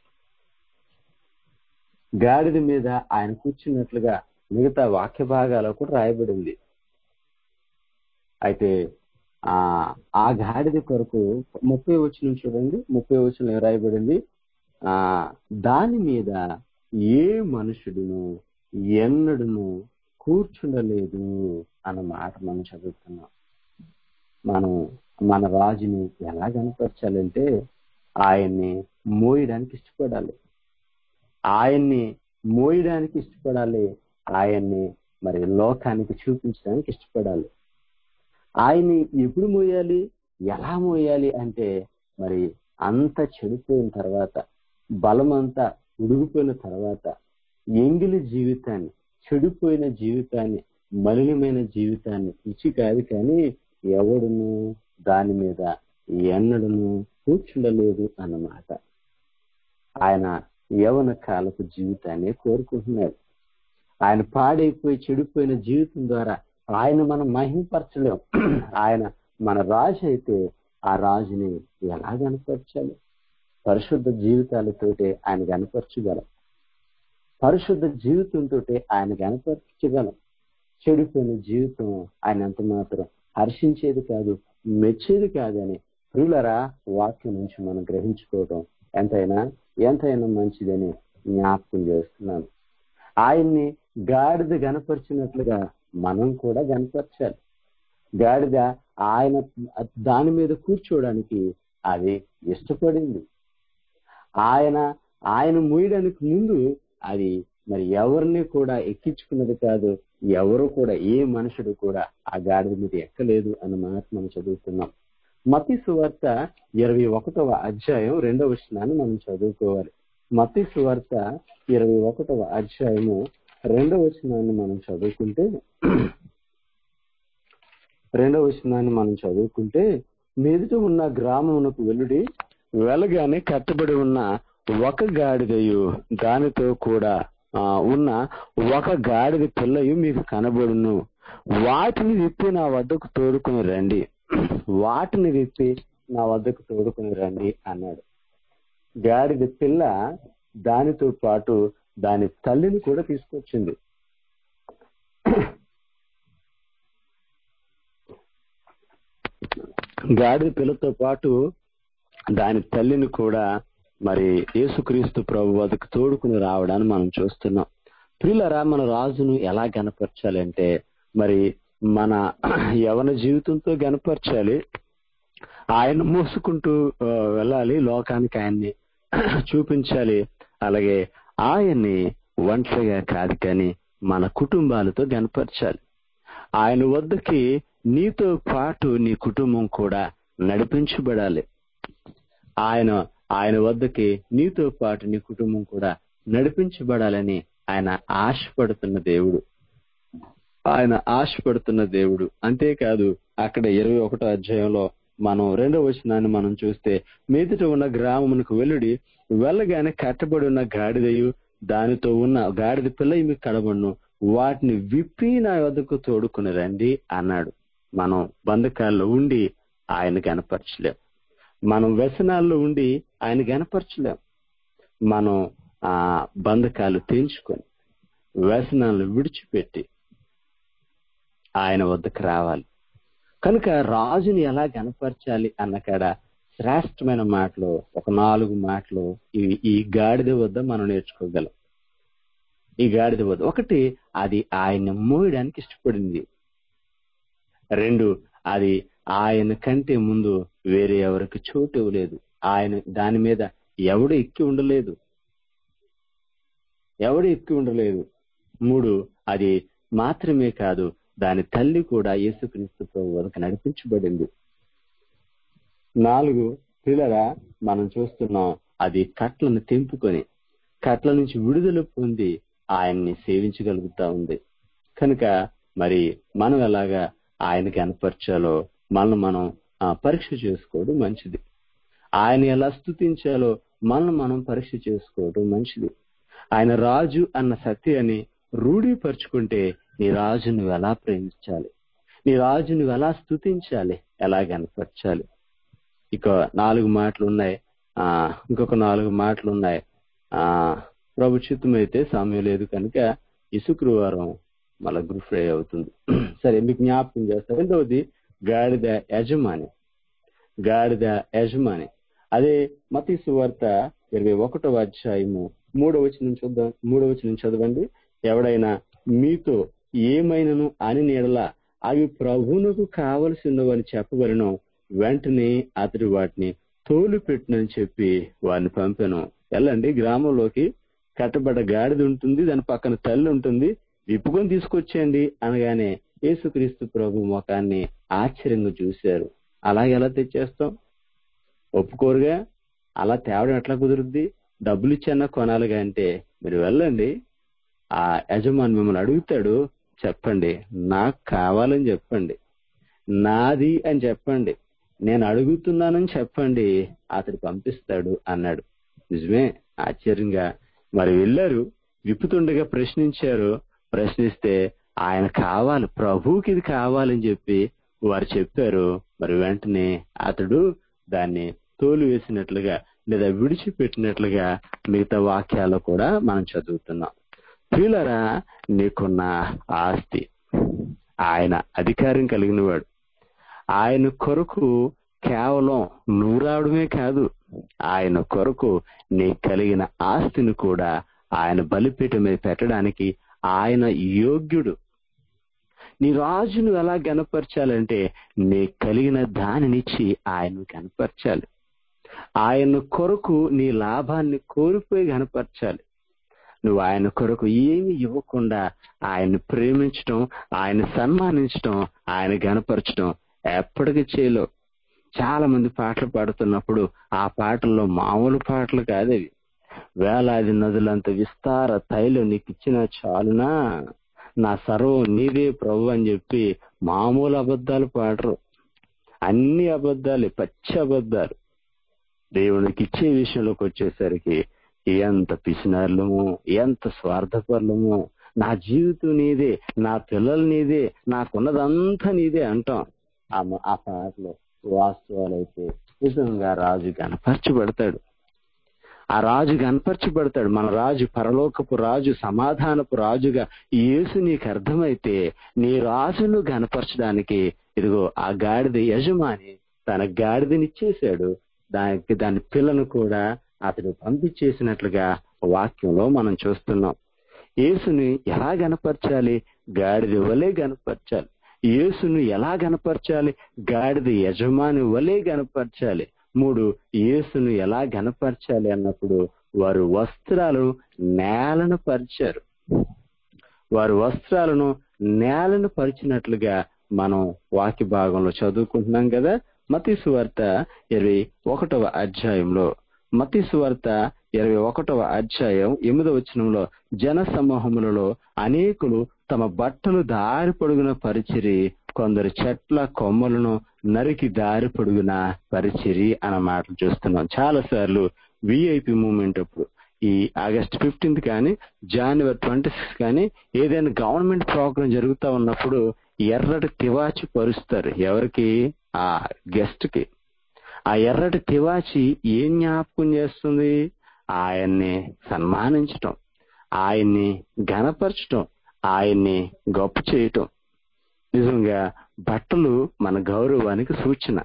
గాడిద మీద ఆయన కూర్చున్నట్లుగా మిగతా వాక్య భాగాలో కూడా రాయబడింది అయితే ఆ ఆ గాడిద కొరకు ముప్పై వచ్చిన చూడండి ముప్పై వచ్చిన రాయబడింది ఆ దాని మీద ఏ మనుషుడును ఎన్నడును కూర్చుండలేదు అన్న మాట మనం చదువుతున్నాం మనం మన రాజుని ఎలా కనపరచాలంటే ఆయన్ని మోయడానికి ఇష్టపడాలి ఆయన్ని మోయడానికి ఇష్టపడాలి ఆయన్ని మరి లోకానికి చూపించడానికి ఇష్టపడాలి ఆయన్ని ఎప్పుడు మోయాలి ఎలా మోయాలి అంటే మరి అంత చెడిపోయిన తర్వాత బలమంతా ఉడిగిపోయిన తర్వాత ఎంగిలి జీవితాన్ని చెడిపోయిన జీవితాన్ని మలినమైన జీవితాన్ని ఇచ్చి కాదు కానీ ఎవడును దాని మీద ఎన్నడను కూర్చుండలేదు అన్నమాట ఆయన యవన కాలపు జీవితాన్ని కోరుకుంటున్నాడు ఆయన పాడైపోయి చెడిపోయిన జీవితం ద్వారా ఆయన మనం మహిమపరచలేం ఆయన మన రాజు అయితే ఆ రాజుని ఎలా కనపరచాలి పరిశుద్ధ జీవితాలతోటే ఆయన కనపరచగలం పరిశుద్ధ జీవితంతో ఆయన కనపరచగలం చెడిపోయిన జీవితం ఆయన ఎంత మాత్రం హర్షించేది కాదు మెచ్చేది కాదని ప్రియులరా వాక్యం నుంచి మనం గ్రహించుకోవటం ఎంతైనా ఎంతైనా మంచిదని జ్ఞాపకం చేస్తున్నాను ఆయన్ని గాడిద గనపరిచినట్లుగా మనం కూడా గనపరచాలి గాడిద ఆయన దాని మీద కూర్చోవడానికి అది ఇష్టపడింది ఆయన ఆయన మూయడానికి ముందు అది మరి ఎవరిని కూడా ఎక్కించుకున్నది కాదు ఎవరు కూడా ఏ మనుషుడు కూడా ఆ గాడిద మీద ఎక్కలేదు అన్న మాట మనం చదువుతున్నాం మతి సువార్త ఇరవై ఒకటవ అధ్యాయం రెండవ వచనాన్ని మనం చదువుకోవాలి మతి సువార్త ఇరవై ఒకటవ అధ్యాయము రెండవ వచనాన్ని మనం చదువుకుంటే రెండవ వచనాన్ని మనం చదువుకుంటే మీదుట ఉన్న గ్రామమునకు వెలుడి వెలగానే కట్టబడి ఉన్న ఒక గాడిదయు దానితో కూడా ఆ, ఉన్న ఒక గాడిద పిల్లయు మీకు కనబడును వాటిని విప్పి నా వద్దకు తోడుకొని రండి వాటిని విప్పి నా వద్దకు తోడుకొని రండి అన్నాడు గాడిద పిల్ల దానితో పాటు దాని తల్లిని కూడా తీసుకొచ్చింది గాడిద పిల్లతో పాటు దాని తల్లిని కూడా మరి యేసుక్రీస్తు ప్రభు వద్దకు తోడుకుని రావడాన్ని మనం చూస్తున్నాం ప్రియులరా మన రాజును ఎలా గనపరచాలంటే మరి మన యవన జీవితంతో గనపరచాలి ఆయన మోసుకుంటూ ఆ, వెళ్ళాలి లోకానికి ఆయన్ని చూపించాలి అలాగే ఆయన్ని ఒంటరిగా కాదు కానీ మన కుటుంబాలతో గనపరచాలి ఆయన వద్దకి నీతో పాటు నీ కుటుంబం కూడా నడిపించబడాలి ఆయన ఆయన వద్దకి నీతో పాటు నీ కుటుంబం కూడా నడిపించబడాలని ఆయన ఆశపడుతున్న దేవుడు ఆయన ఆశపడుతున్న దేవుడు అంతేకాదు అక్కడ ఇరవై ఒకటో అధ్యాయంలో మనం రెండవ వచనాన్ని మనం చూస్తే మీదట ఉన్న గ్రామమునకు వెలుడి వెళ్ళగానే కట్టబడి ఉన్న గాడిదయు దానితో ఉన్న గాడిద పిల్ల మీకు కడబడును వాటిని విప్పి నా వద్దకు తోడుకుని రండి అన్నాడు మనం బంధకాల్లో ఉండి ఆయన కనపరచలేం మనం వ్యసనాల్లో ఉండి ఆయన గనపరచలేం మనం ఆ బంధకాలు తెంచుకొని వ్యసనాలు విడిచిపెట్టి ఆయన వద్దకు రావాలి కనుక రాజుని ఎలా గనపరచాలి అన్న కాడ శ్రేష్టమైన మాటలు ఒక నాలుగు మాటలు ఇవి ఈ గాడిద వద్ద మనం నేర్చుకోగలం ఈ గాడిద వద్ద ఒకటి అది ఆయన మోయడానికి ఇష్టపడింది రెండు అది ఆయన కంటే ముందు వేరే ఎవరికి చోటు ఇవ్వలేదు ఆయన దాని మీద ఎవడు ఎక్కి ఉండలేదు ఎవడు ఎక్కి ఉండలేదు మూడు అది మాత్రమే కాదు దాని తల్లి కూడా యేసుక్రీస్తు ప్రభు వద్దకు నడిపించబడింది నాలుగు పిల్లరా మనం చూస్తున్నాం అది కట్లను తెంపుకొని కట్ల నుంచి విడుదల పొంది ఆయన్ని సేవించగలుగుతా ఉంది కనుక మరి మనం ఎలాగా ఆయన కనపరచాలో మనం మనం ఆ, పరీక్ష చేసుకోవడం మంచిది ఆయన ఎలా స్థుతించాలో మనం మనం పరీక్ష చేసుకోవడం మంచిది ఆయన రాజు అన్న సత్యాన్ని రూఢీపరుచుకుంటే నీ రాజు నువ్వు ఎలా ప్రేమించాలి నీ రాజు నువ్వు ఎలా స్థుతించాలి ఎలా కనపరచాలి ఇక నాలుగు మాటలు ఉన్నాయి ఆ ఇంకొక నాలుగు మాటలు ఉన్నాయి ఆ ప్రభు చిత్తమైతే సమయం లేదు కనుక ఈ శుక్రవారం మళ్ళా గ్రూప్ ఫ్రై అవుతుంది సరే మీకు జ్ఞాపకం చేస్తా రెండవది గాడిద యజమాని గాడిద యజమాని అదే మతి సువార్త ఇరవై ఒకటవ అధ్యాయము మూడవ వచనం చూద్దాం మూడవ వచనం చదవండి ఎవడైనా మీతో ఏమైనను అని నీడల అవి ప్రభువునకు కావలసి ఉన్నవని చెప్పవలను వెంటనే అతడు వాటిని తోలు పెట్టునని చెప్పి వారిని పంపాను వెళ్ళండి గ్రామంలోకి కట్టబడ్డ గాడిద ఉంటుంది దాని పక్కన తల్లి ఉంటుంది విప్పుకొని తీసుకొచ్చేయండి అనగానే యేసుక్రీస్తు ప్రభు ముఖాన్ని ఆశ్చర్యంగా చూశారు అలా ఎలా తెచ్చేస్తాం ఒప్పుకోరుగా అలా తేవడం ఎట్లా కుదురుద్ది డబ్బులు ఇచ్చన్నా కొనాలిగా అంటే మీరు వెళ్ళండి ఆ యజమాని మిమ్మల్ని అడుగుతాడు చెప్పండి నాకు కావాలని చెప్పండి నాది అని చెప్పండి నేను అడుగుతున్నానని చెప్పండి అతడు పంపిస్తాడు అన్నాడు నిజమే ఆశ్చర్యంగా మరి వెళ్ళారు విప్పుతుండగా ప్రశ్నించారు ప్రశ్నిస్తే ఆయన కావాలి ప్రభువుకి ఇది కావాలని చెప్పి వారు చెప్పారు మరి వెంటనే అతడు దాన్ని తోలు వేసినట్లుగా లేదా విడిచిపెట్టినట్లుగా మిగతా వాక్యాలు కూడా మనం చదువుతున్నాం ప్రియులరా నీకున్న ఆస్తి ఆయన అధికారం కలిగిన వాడు ఆయన కొరకు కేవలం నువ్వు రావడమే కాదు ఆయన కొరకు నీ కలిగిన ఆస్తిని కూడా ఆయన బలిపీఠం మీద పెట్టడానికి ఆయన యోగ్యుడు నీ రాజును ఎలా గనపరచాలంటే నీ కలిగిన దానినిచ్చి ఆయన కనపరచాలి ఆయన కొరకు నీ లాభాన్ని కోల్పోయి గనపరచాలి నువ్వు ఆయన కొరకు ఏమి ఇవ్వకుండా ఆయన్ని ప్రేమించడం ఆయన సన్మానించడం ఆయన గనపరచడం ఎప్పటికీ చేయలేవు చాలా మంది పాటలు పాడుతున్నప్పుడు ఆ పాటల్లో మామూలు పాటలు కాదవి వేలాది నదులంత విస్తార తైలం నీకు ఇచ్చిన చాలునా నా సర్వం నీదే ప్రభు అని చెప్పి మామూలు అబద్ధాలు పాడరు అన్ని అబద్ధాలే పచ్చి అబద్ధాలు దేవునికి ఇచ్చే విషయంలోకి వచ్చేసరికి ఎంత పిసినార్లము ఎంత స్వార్థపరులము నా జీవితం నీదే నా పిల్లలు నీదే నాకున్నదంతా నీదే అంటాం ఆ మ- ఆ పాటలో వాస్తవాలైతే నిజంగా రాజు కనపరచబడతాడు ఆ రాజు కనపరచబడతాడు మన రాజు పరలోకపు రాజు సమాధానపు రాజుగా యేసు నీకు అర్థమైతే నీ రాజును గనపరచడానికి ఇదిగో ఆ గాడిద యజమాని తన గాడిదనిచ్చేశాడు దానికి దాని పిల్లను కూడా అతడు పంపించేసినట్లుగా వాక్యంలో మనం చూస్తున్నాం యేసుని ఎలా గనపరచాలి గాడిద వలె గనపరచాలి యేసును ఎలా గనపరచాలి గాడిద యజమాని వలె గనపరచాలి మూడు యేసును ఎలా గనపరచాలి అన్నప్పుడు వారు వస్త్రాలను నేలను పరిచారు వారు వస్త్రాలను నేలను పరిచినట్లుగా మనం వాక్య భాగంలో చదువుకుంటున్నాం కదా మతి సువార్త ఇరవై ఒకటవ అధ్యాయంలో మతి సువార్త ఇరవై ఒకటవ అధ్యాయం ఎనిమిదవ వచనంలో జన సమూహములలో అనేకులు తమ బట్టలు దారి పొడుగున పరిచిరి కొందరు చెట్ల కొమ్మలను నరికి దారి పొడుగున పరిచిరి అన్న మాటలు చూస్తున్నాం చాలా సార్లు విఐపి మూమెంట్ అప్పుడు ఈ ఆగస్ట్ ఫిఫ్టీన్త్ కానీ జనవరి ట్వంటీ సిక్స్ కానీ ఏదైనా గవర్నమెంట్ ప్రోగ్రాం జరుగుతా ఉన్నప్పుడు ఎర్రటి తివాచి పరుస్తారు ఎవరికి ఆ గెస్ట్ కి ఆ ఎర్రటి తివాచి ఏం జ్ఞాపకం చేస్తుంది ఆయన్ని సన్మానించటం ఆయన్ని ఘనపరచటం ఆయన్ని గొప్ప చేయటం నిజంగా బట్టలు మన గౌరవానికి సూచన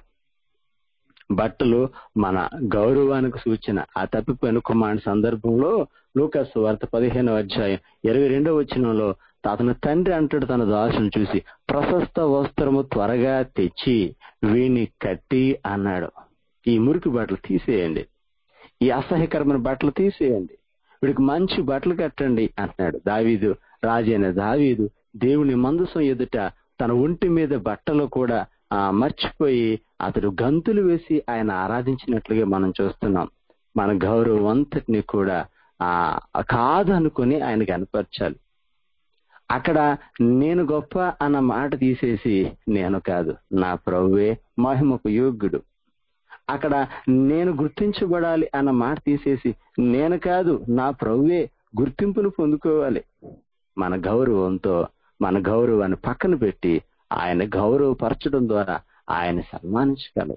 బట్టలు మన గౌరవానికి సూచన ఆ తప్పిపోయిన కుమారుని సందర్భంలో లూకాసు వార్త పదిహేనవ అధ్యాయం ఇరవై రెండవ వచనంలో అతని తండ్రి అంటాడు తన దాసును చూసి ప్రశస్త వస్త్రము త్వరగా తెచ్చి వీణ్ణి కట్టి అన్నాడు ఈ మురికి బట్టలు తీసేయండి ఈ అసహ్యకరమైన బట్టలు తీసేయండి వీడికి మంచి బట్టలు కట్టండి అంటున్నాడు దావీదు రాజైన దావీదు దేవుని మందసం ఎదుట తన ఒంటి మీద బట్టలు కూడా ఆ మర్చిపోయి అతడు గంతులు వేసి ఆయన ఆరాధించినట్లుగా మనం చూస్తున్నాం మన గౌరవం అంతటిని కూడా ఆ కాదనుకుని ఆయన కనపరచాలి అక్కడ నేను గొప్ప అన్న మాట తీసేసి నేను కాదు నా ప్రభువే మహిమకు యోగ్యుడు అక్కడ నేను గుర్తించబడాలి అన్న మాట తీసేసి నేను కాదు నా ప్రభువే గుర్తింపును పొందుకోవాలి మన గౌరవంతో మన గౌరవాన్ని పక్కన పెట్టి ఆయన గౌరవపరచడం ద్వారా ఆయన సన్మానించగలం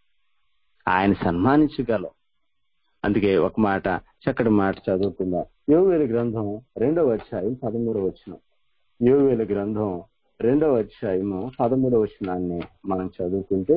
ఆయన సన్మానించగలం అందుకే ఒక మాట చక్కటి మాట చదువుకుందాం యోవేలు గ్రంథం రెండవ అధ్యాయం పదమూడవ వచనం యోవేలు గ్రంథం రెండవ అధ్యాయము పదమూడవ వచనాన్ని మనం చదువుకుంటే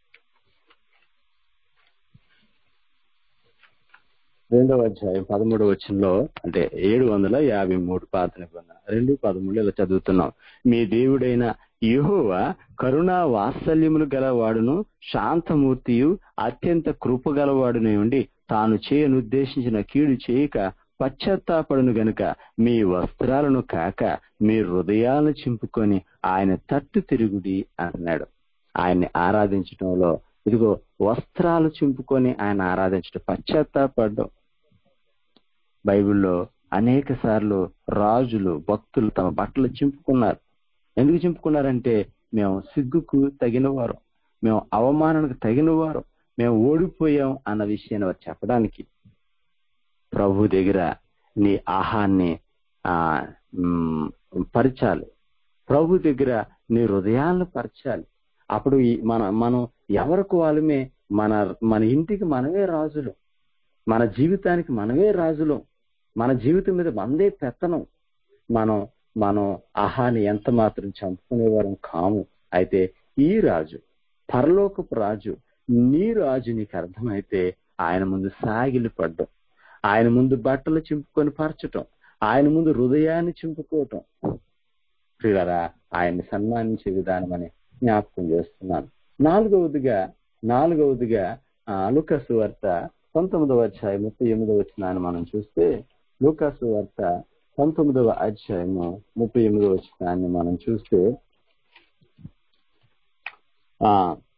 రెండవ అధ్యాయం పదమూడవ వచనంలో అంటే ఏడు వందల యాభై మూడు పాత నిబంధన రెండు పదమూడు ఇలా చదువుతున్నాం మీ దేవుడైన యెహోవా కరుణా వాత్సల్యములు గలవాడును శాంతమూర్తియు అత్యంత కృప గలవాడునే ఉండి తాను చేయనుద్దేశించిన కీడు చేయక పశ్చాత్తాపడును గనుక మీ వస్త్రాలను కాక మీ హృదయాలను చింపుకొని ఆయన తట్టు తిరుగుడి అన్నాడు ఆయన్ని ఆరాధించడంలో ఇదిగో వస్త్రాలు చింపుకొని ఆయన ఆరాధించడం పశ్చాత్తాపడడం బైబిల్లో అనేక సార్లు రాజులు భక్తులు తమ బట్టలు చింపుకున్నారు ఎందుకు చింపుకున్నారంటే మేము సిగ్గుకు తగిన వారు మేము అవమానానికి తగిన వారు మేము ఓడిపోయాం అన్న విషయాన్ని వారు చెప్పడానికి ప్రభు దగ్గర నీ ఆహాన్ని ఆ మ్, పరచాలి ప్రభు దగ్గర నీ హృదయాలను పరచాలి అప్పుడు ఈ మన మనం ఎవరికి వాళ్ళమే మన మన ఇంటికి మనమే రాజులు మన జీవితానికి మనమే రాజులు మన జీవితం మీద మనదే పెత్తనం మనం మనం ఆహాన్ని ఎంత మాత్రం చంపుకునేవారం కాము అయితే ఈ రాజు పరలోకపు రాజు నీ రాజు నీకు అర్థమైతే ఆయన ముందు సాగిలి పడ్డం ఆయన ముందు బట్టలు చింపుకొని పరచటం ఆయన ముందు హృదయాన్ని చింపుకోవటం ప్రియులరా ఆయన్ని సన్మానించే విధానం అని జ్ఞాపకం చేస్తున్నాను నాలుగవదిగా నాలుగవదిగా ఆ, లూకాసు వార్త పంతొమ్మిదవ అధ్యాయం ముప్పై ఎనిమిదవ వచ్చినాన్ని మనం చూస్తే లూకాసు వార్త పంతొమ్మిదవ అధ్యాయము ముప్పై ఎనిమిదవ వచ్చినాన్ని మనం చూస్తే ఆ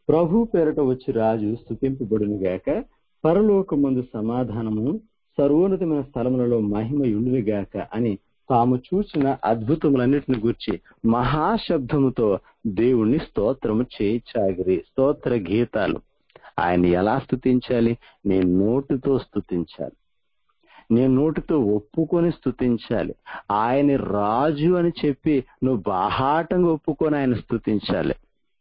ప్రభు పేరట వచ్చి రాజు స్థుతింపబడును గాక పరలోకమందు సమాధానము సర్వోన్నతమైన స్థలములలో మహిమ ఉండును గాక అని తాము చూసిన అద్భుతములన్నిటిని గురించి మహాశబ్దముతో దేవుణ్ణి స్తోత్రము చేయించాగిరి స్తోత్ర గీతాలు ఆయన ఎలా స్థుతించాలి నేను నోటితో స్థుతించాలి నేను నోటితో ఒప్పుకొని స్థుతించాలి ఆయన రాజు అని చెప్పి నువ్వు బాహాటంగా ఒప్పుకొని ఆయన స్థుతించాలి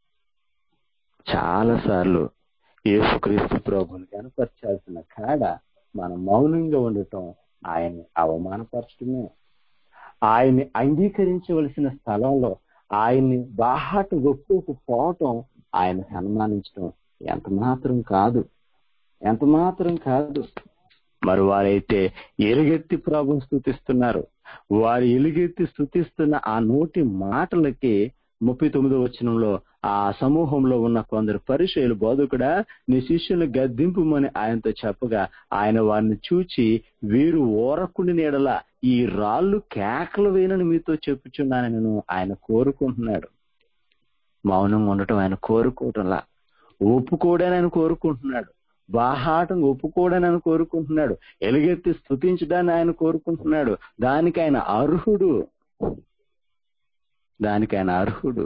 చాలా సార్లు యేసుక్రీస్తు ప్రభుని కనపరచాల్సిన కాడ మనం మౌనంగా ఉండటం ఆయన్ని అవమానపరచడమే ఆయన్ని అంగీకరించవలసిన స్థలంలో ఆయన్ని బాహాట ఒప్పుకోకపోవటం ఆయన సన్మానించడం ఎంత మాత్రం కాదు ఎంత మాత్రం కాదు మరి వారైతే ఎలుగెత్తి ప్రభుని స్థుతిస్తున్నారు వారు ఎలుగెత్తి స్థుతిస్తున్న ఆ నోటి మాటలకి ముప్పై తొమ్మిదో వచనంలో ఆ సమూహంలో ఉన్న కొందరు పరిచయులు బోధకుడా నీ శిష్యుని గద్దింపుమని ఆయనతో చెప్పగా ఆయన వారిని చూచి వీరు ఓరకుని నీడల ఈ రాళ్ళు కేకలు వేయనని మీతో చెప్పుచున్నానని నేను ఆయన కోరుకుంటున్నాడు మౌనంగా ఉండటం ఆయన కోరుకోవటంలా ఒప్పుకోవడానికి ఆయన కోరుకుంటున్నాడు బాహాటం ఒప్పుకోవడానికి ఆయన కోరుకుంటున్నాడు ఎలుగెత్తి స్థుతించడాన్ని ఆయన కోరుకుంటున్నాడు దానికి ఆయన అర్హుడు దానికి ఆయన అర్హుడు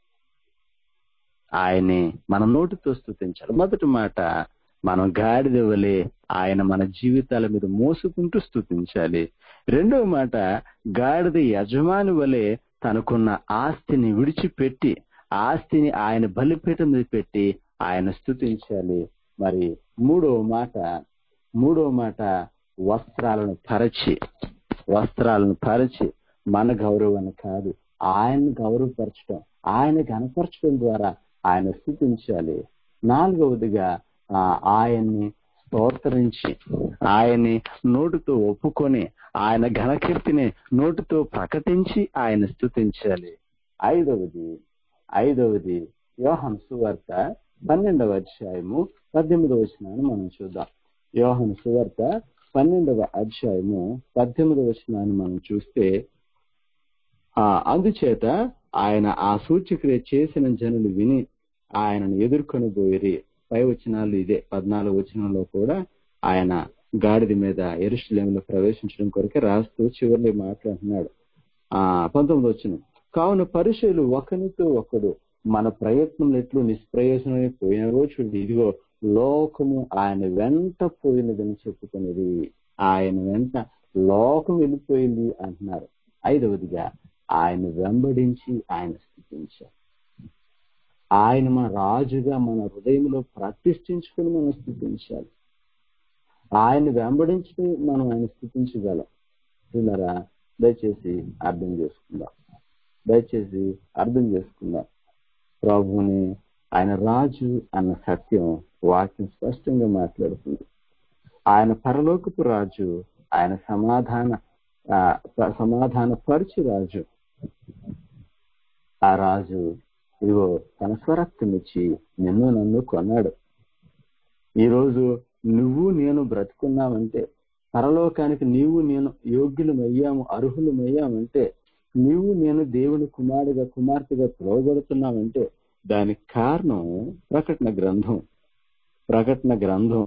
ఆయన్ని మన నోటితో స్థుతించాలి మొదటి మాట మనం గాడిద వలె ఆయన మన జీవితాల మీద మోసుకుంటూ స్థుతించాలి రెండవ మాట గాడిద యజమాని వలె తనకున్న ఆస్తిని విడిచిపెట్టి ఆస్తిని ఆయన బలిపీఠం మీద పెట్టి ఆయన స్థుతించాలి మరి మూడవ మాట మూడవ మాట వస్త్రాలను పరచి వస్త్రాలను పరచి మన గౌరవాన్ని కాదు ఆయన్ని గౌరవపరచడం ఆయన కనపరచడం ద్వారా ఆయన స్థుతించాలి నాలుగవదిగా ఆయన్ని స్తోత్రించి ఆయన్ని నోటితో ఒప్పుకొని ఆయన ఘనకీర్తిని నోటితో ప్రకటించి ఆయన స్థుతించాలి ఐదవది ఐదవది యోహన్ సువార్త పన్నెండవ అధ్యాయము పద్దెనిమిదవ వచనాన్ని మనం చూద్దాం యోహన్ సువార్త పన్నెండవ అధ్యాయము పద్దెనిమిదవ వచనాన్ని మనం చూస్తే ఆ అందుచేత ఆయన ఆ సూచక్రియ చేసిన జనులు విని ఆయనను ఎదుర్కొని పోయిరి పై వచనాలు ఇదే పద్నాలుగు వచనంలో కూడా ఆయన గాడిద మీద ఎరుషులేములో ప్రవేశించడం కొరకే రాస్తూ చివరిలో మాట్లాడుతున్నాడు ఆ పంతొమ్మిది వచ్చిన కావున పరిచయులు ఒకరితో ఒకడు మన ప్రయత్నం ఎట్లు నిష్ప్రయోజనమై పోయినారో చూడండి ఇదిగో లోకము ఆయన వెంట పోయినదని చెప్పుకునేది ఆయన వెంట లోకం వెళ్ళిపోయింది అంటున్నారు ఐదవదిగా ఆయన వెంబడించి ఆయన స్థితించారు ఆయన మన రాజుగా మన హృదయంలో ప్రతిష్ఠించుకుని మనం స్థితించాలి ఆయన వెంబడించి మనం ఆయన స్థితించగలం చూడారా దయచేసి అర్థం చేసుకుందాం దయచేసి అర్థం చేసుకుందాం ప్రభుని ఆయన రాజు అన్న సత్యం వాక్యం స్పష్టంగా మాట్లాడుతుంది ఆయన పరలోకపు రాజు ఆయన సమాధాన సమాధాన పరుచు రాజు ఆ రాజు ఇదిగో తన స్వరక్తమిచ్చి నిన్ను నన్ను కొన్నాడు ఈరోజు నువ్వు నేను బ్రతుకున్నామంటే పరలోకానికి నీవు నేను యోగ్యులమయ్యాము అర్హులమయ్యామంటే నీవు నేను దేవుని కుమారుగా కుమార్తెగా పిలువబడుతున్నామంటే దానికి కారణం ప్రకటన గ్రంథం ప్రకటన గ్రంథం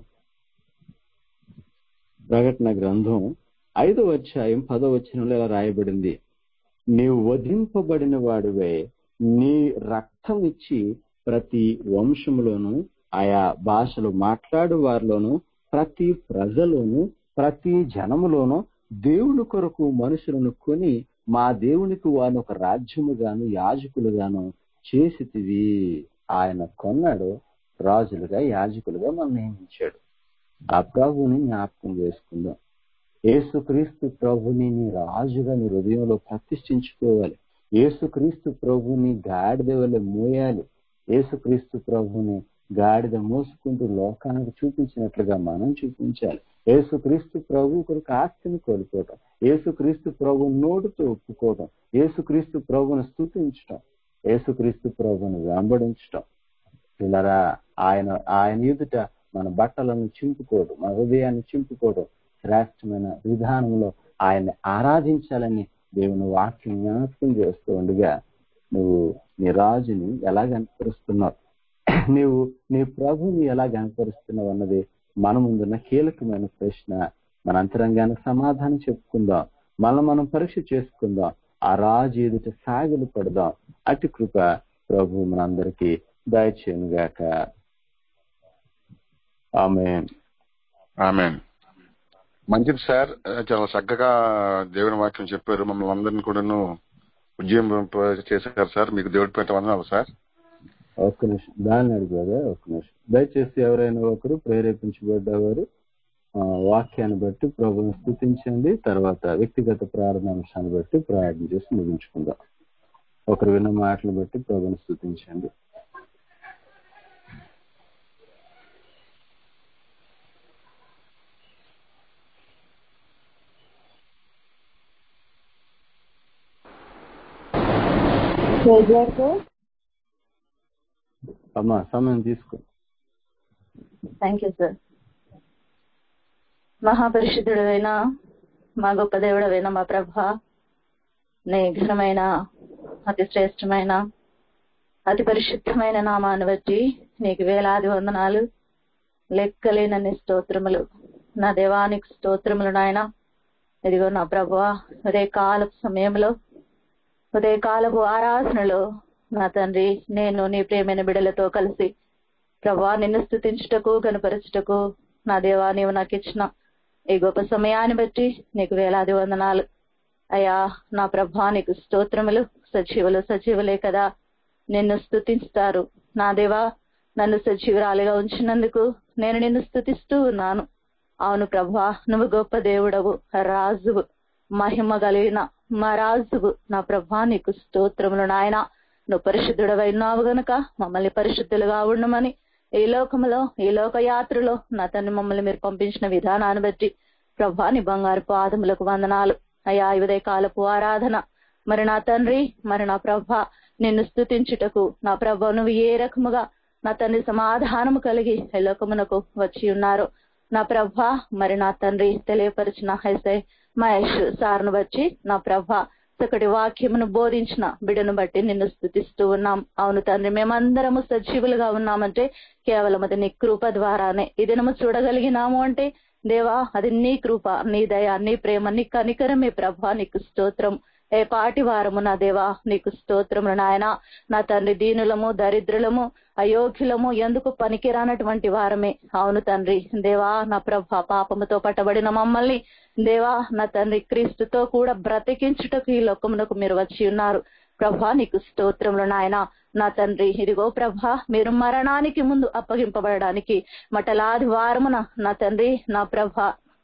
ప్రకటన గ్రంథం ఐదో అధ్యాయం పదో వచనంలో ఇలా రాయబడింది నీవు వధింపబడిన వాడివే నీ రక్తం ఇచ్చి ప్రతి వంశంలోను ఆయా భాషలు మాట్లాడు వారిలోను ప్రతి ప్రజలోను ప్రతి జనములోను దేవుని కొరకు మనుషులను కొని మా దేవునికి వారిని ఒక రాజ్యముగాను యాజకులుగాను చేసితివి ఆయన కొన్నాడు రాజులుగా యాజకులుగా మనం నియమించాడు ఆ ప్రభుని జ్ఞాపకం చేసుకుందాం ఏసుక్రీస్తు ప్రభుని నీ రాజుగా నీ హృదయంలో ప్రతిష్ఠించుకోవాలి ఏసుక్రీస్తు ప్రభుని గాడిద వల్ల మోయాలి ఏసుక్రీస్తు ప్రభుని గాడిద మోసుకుంటూ లోకానికి చూపించినట్లుగా మనం చూపించాలి ఏసుక్రీస్తు ప్రభు కొరకు ఆస్తిని కోల్పోవటం ఏసుక్రీస్తు ప్రభు నోటితో ఒప్పుకోవటం ఏసుక్రీస్తు ప్రభుని స్థుతించటం ఏసుక్రీస్తు ప్రభుని వెంబడించటం పిల్లరా ఆయన ఆయన ఎదుట మన బట్టలను చింపుకోవడం మన హృదయాన్ని చింపుకోవడం శ్రేష్టమైన విధానంలో ఆయన్ని ఆరాధించాలని దేవుని వాక్యం జ్ఞాపకం చేస్తూ ఉండగా నువ్వు నీ రాజుని ఎలా కనపరుస్తున్నావు నీవు నీ ప్రభుని ఎలా గనపరుస్తున్నావు అన్నది మన ముందున్న కీలకమైన ప్రశ్న మన అంతరంగానికి సమాధానం చెప్పుకుందాం మనం మనం పరీక్ష చేసుకుందాం ఆ రాజు ఎదుట సాగిలు పడదాం అతి కృప ప్రభు మనందరికీ దయచేయను గాక ఆమె ఆమె మంచిది సార్ చాలా చక్కగా దేవుని వాక్యం చెప్పారు మమ్మల్ని అందరిని కూడాను ఉద్యమం చేశారు సార్ మీకు దేవుడి పేట వందనాలు సార్ ఒక్క నిమిషం దాన్ని అడిగారు ఒక్క నిమిషం దయచేసి ఎవరైనా ఒకరు ప్రేరేపించబడ్డవారు ఆ, వాక్యాన్ని బట్టి ప్రభుని స్థుతించండి తర్వాత వ్యక్తిగత ప్రార్థన అంశాన్ని బట్టి ప్రార్థన చేసి ముగించుకుందాం ఒకరు విన్న మాటలు బట్టి ప్రభుని స్థుతించండి ప్రైజ్ లార్డ్ సార్ అమ్మా సమయం తీసుకో థ్యాంక్ యూ సార్ మహాపరిశుద్ధుడైన మా గొప్ప దేవుడవైన మా ప్రభ నీ ఘనమైన అతి శ్రేష్టమైన అతి పరిశుద్ధమైన నామాన్ని బట్టి నీకు వేలాది వందనాలు లెక్కలేనన్ని స్తోత్రములు నా దేవానికి స్తోత్రములు నాయన ఇదిగో నా ప్రభు ఉదయ కాలపు సమయంలో ఉదయ కాలపు ఆరాధనలో నా తండ్రి నేను నీ ప్రేమైన బిడలతో కలిసి ప్రభా నిన్ను స్థుతించుటకు కనపరచుటకు నా దేవా నీవు నాకు ఇచ్చిన ఈ గొప్ప సమయాన్ని బట్టి నీకు వేలాది వందనాలు అయ్యా నా ప్రభా నీకు స్తోత్రములు సజీవులు సజీవులే కదా నిన్ను స్థుతిస్తారు నా దేవా నన్ను సజీవురాలిగా ఉంచినందుకు నేను నిన్ను స్థుతిస్తూ ఉన్నాను అవును ప్రభా నువ్వు గొప్ప దేవుడవు రాజువు మహిమ కలిగిన మా రాజువు నా ప్రభా నీకు స్తోత్రములు నాయన నువ్వు పరిశుద్ధుడవైనావు గనుక మమ్మల్ని పరిశుద్ధులుగా ఉండమని ఈ లోకములో ఈ లోక యాత్రలో నా తండ్రి మమ్మల్ని మీరు పంపించిన విధానాన్ని బట్టి ప్రభా నీ బంగారు పాదములకు వందనాలు అయా ఈ ఉదయ కాలపు ఆరాధన మరి నా తండ్రి మరి నా ప్రభ నిన్ను స్థుతించుటకు నా ప్రభ నువ్వు ఏ రకముగా నా తండ్రి సమాధానము కలిగి ఈ లోకమునకు వచ్చి ఉన్నారు నా ప్రభ మరి నా తండ్రి తెలియపరిచిన హైసై మహేష్ సార్ను బట్టి నా ప్రభ చక్కటి వాక్యమును బోధించిన బిడను బట్టి నిన్ను స్థుతిస్తూ ఉన్నాం అవును తండ్రి మేమందరము సజీవులుగా ఉన్నామంటే కేవలం అది నీ కృప ద్వారానే ఇది నమ్ము చూడగలిగినాము అంటే దేవా అది నీ కృప నీ దయ నీ ప్రేమ నీ కనికరమే ప్రభా నీకు స్తోత్రం ఏ పాటి వారము నా దేవా నీకు స్తోత్రములు నాయన నా తండ్రి దీనులము దరిద్రులము అయోగ్యులము ఎందుకు పనికిరానటువంటి వారమే అవును తండ్రి దేవా నా ప్రభ పాపముతో పట్టబడిన మమ్మల్ని దేవా నా తండ్రి క్రీస్తుతో కూడా బ్రతికించుటకు ఈ లోకమునకు మీరు వచ్చి ఉన్నారు ప్రభా నీకు స్తోత్రములు నాయన నా తండ్రి ఇదిగో ప్రభా మీరు మరణానికి ముందు అప్పగింపబడడానికి మటలాది వారమున నా తండ్రి నా ప్రభ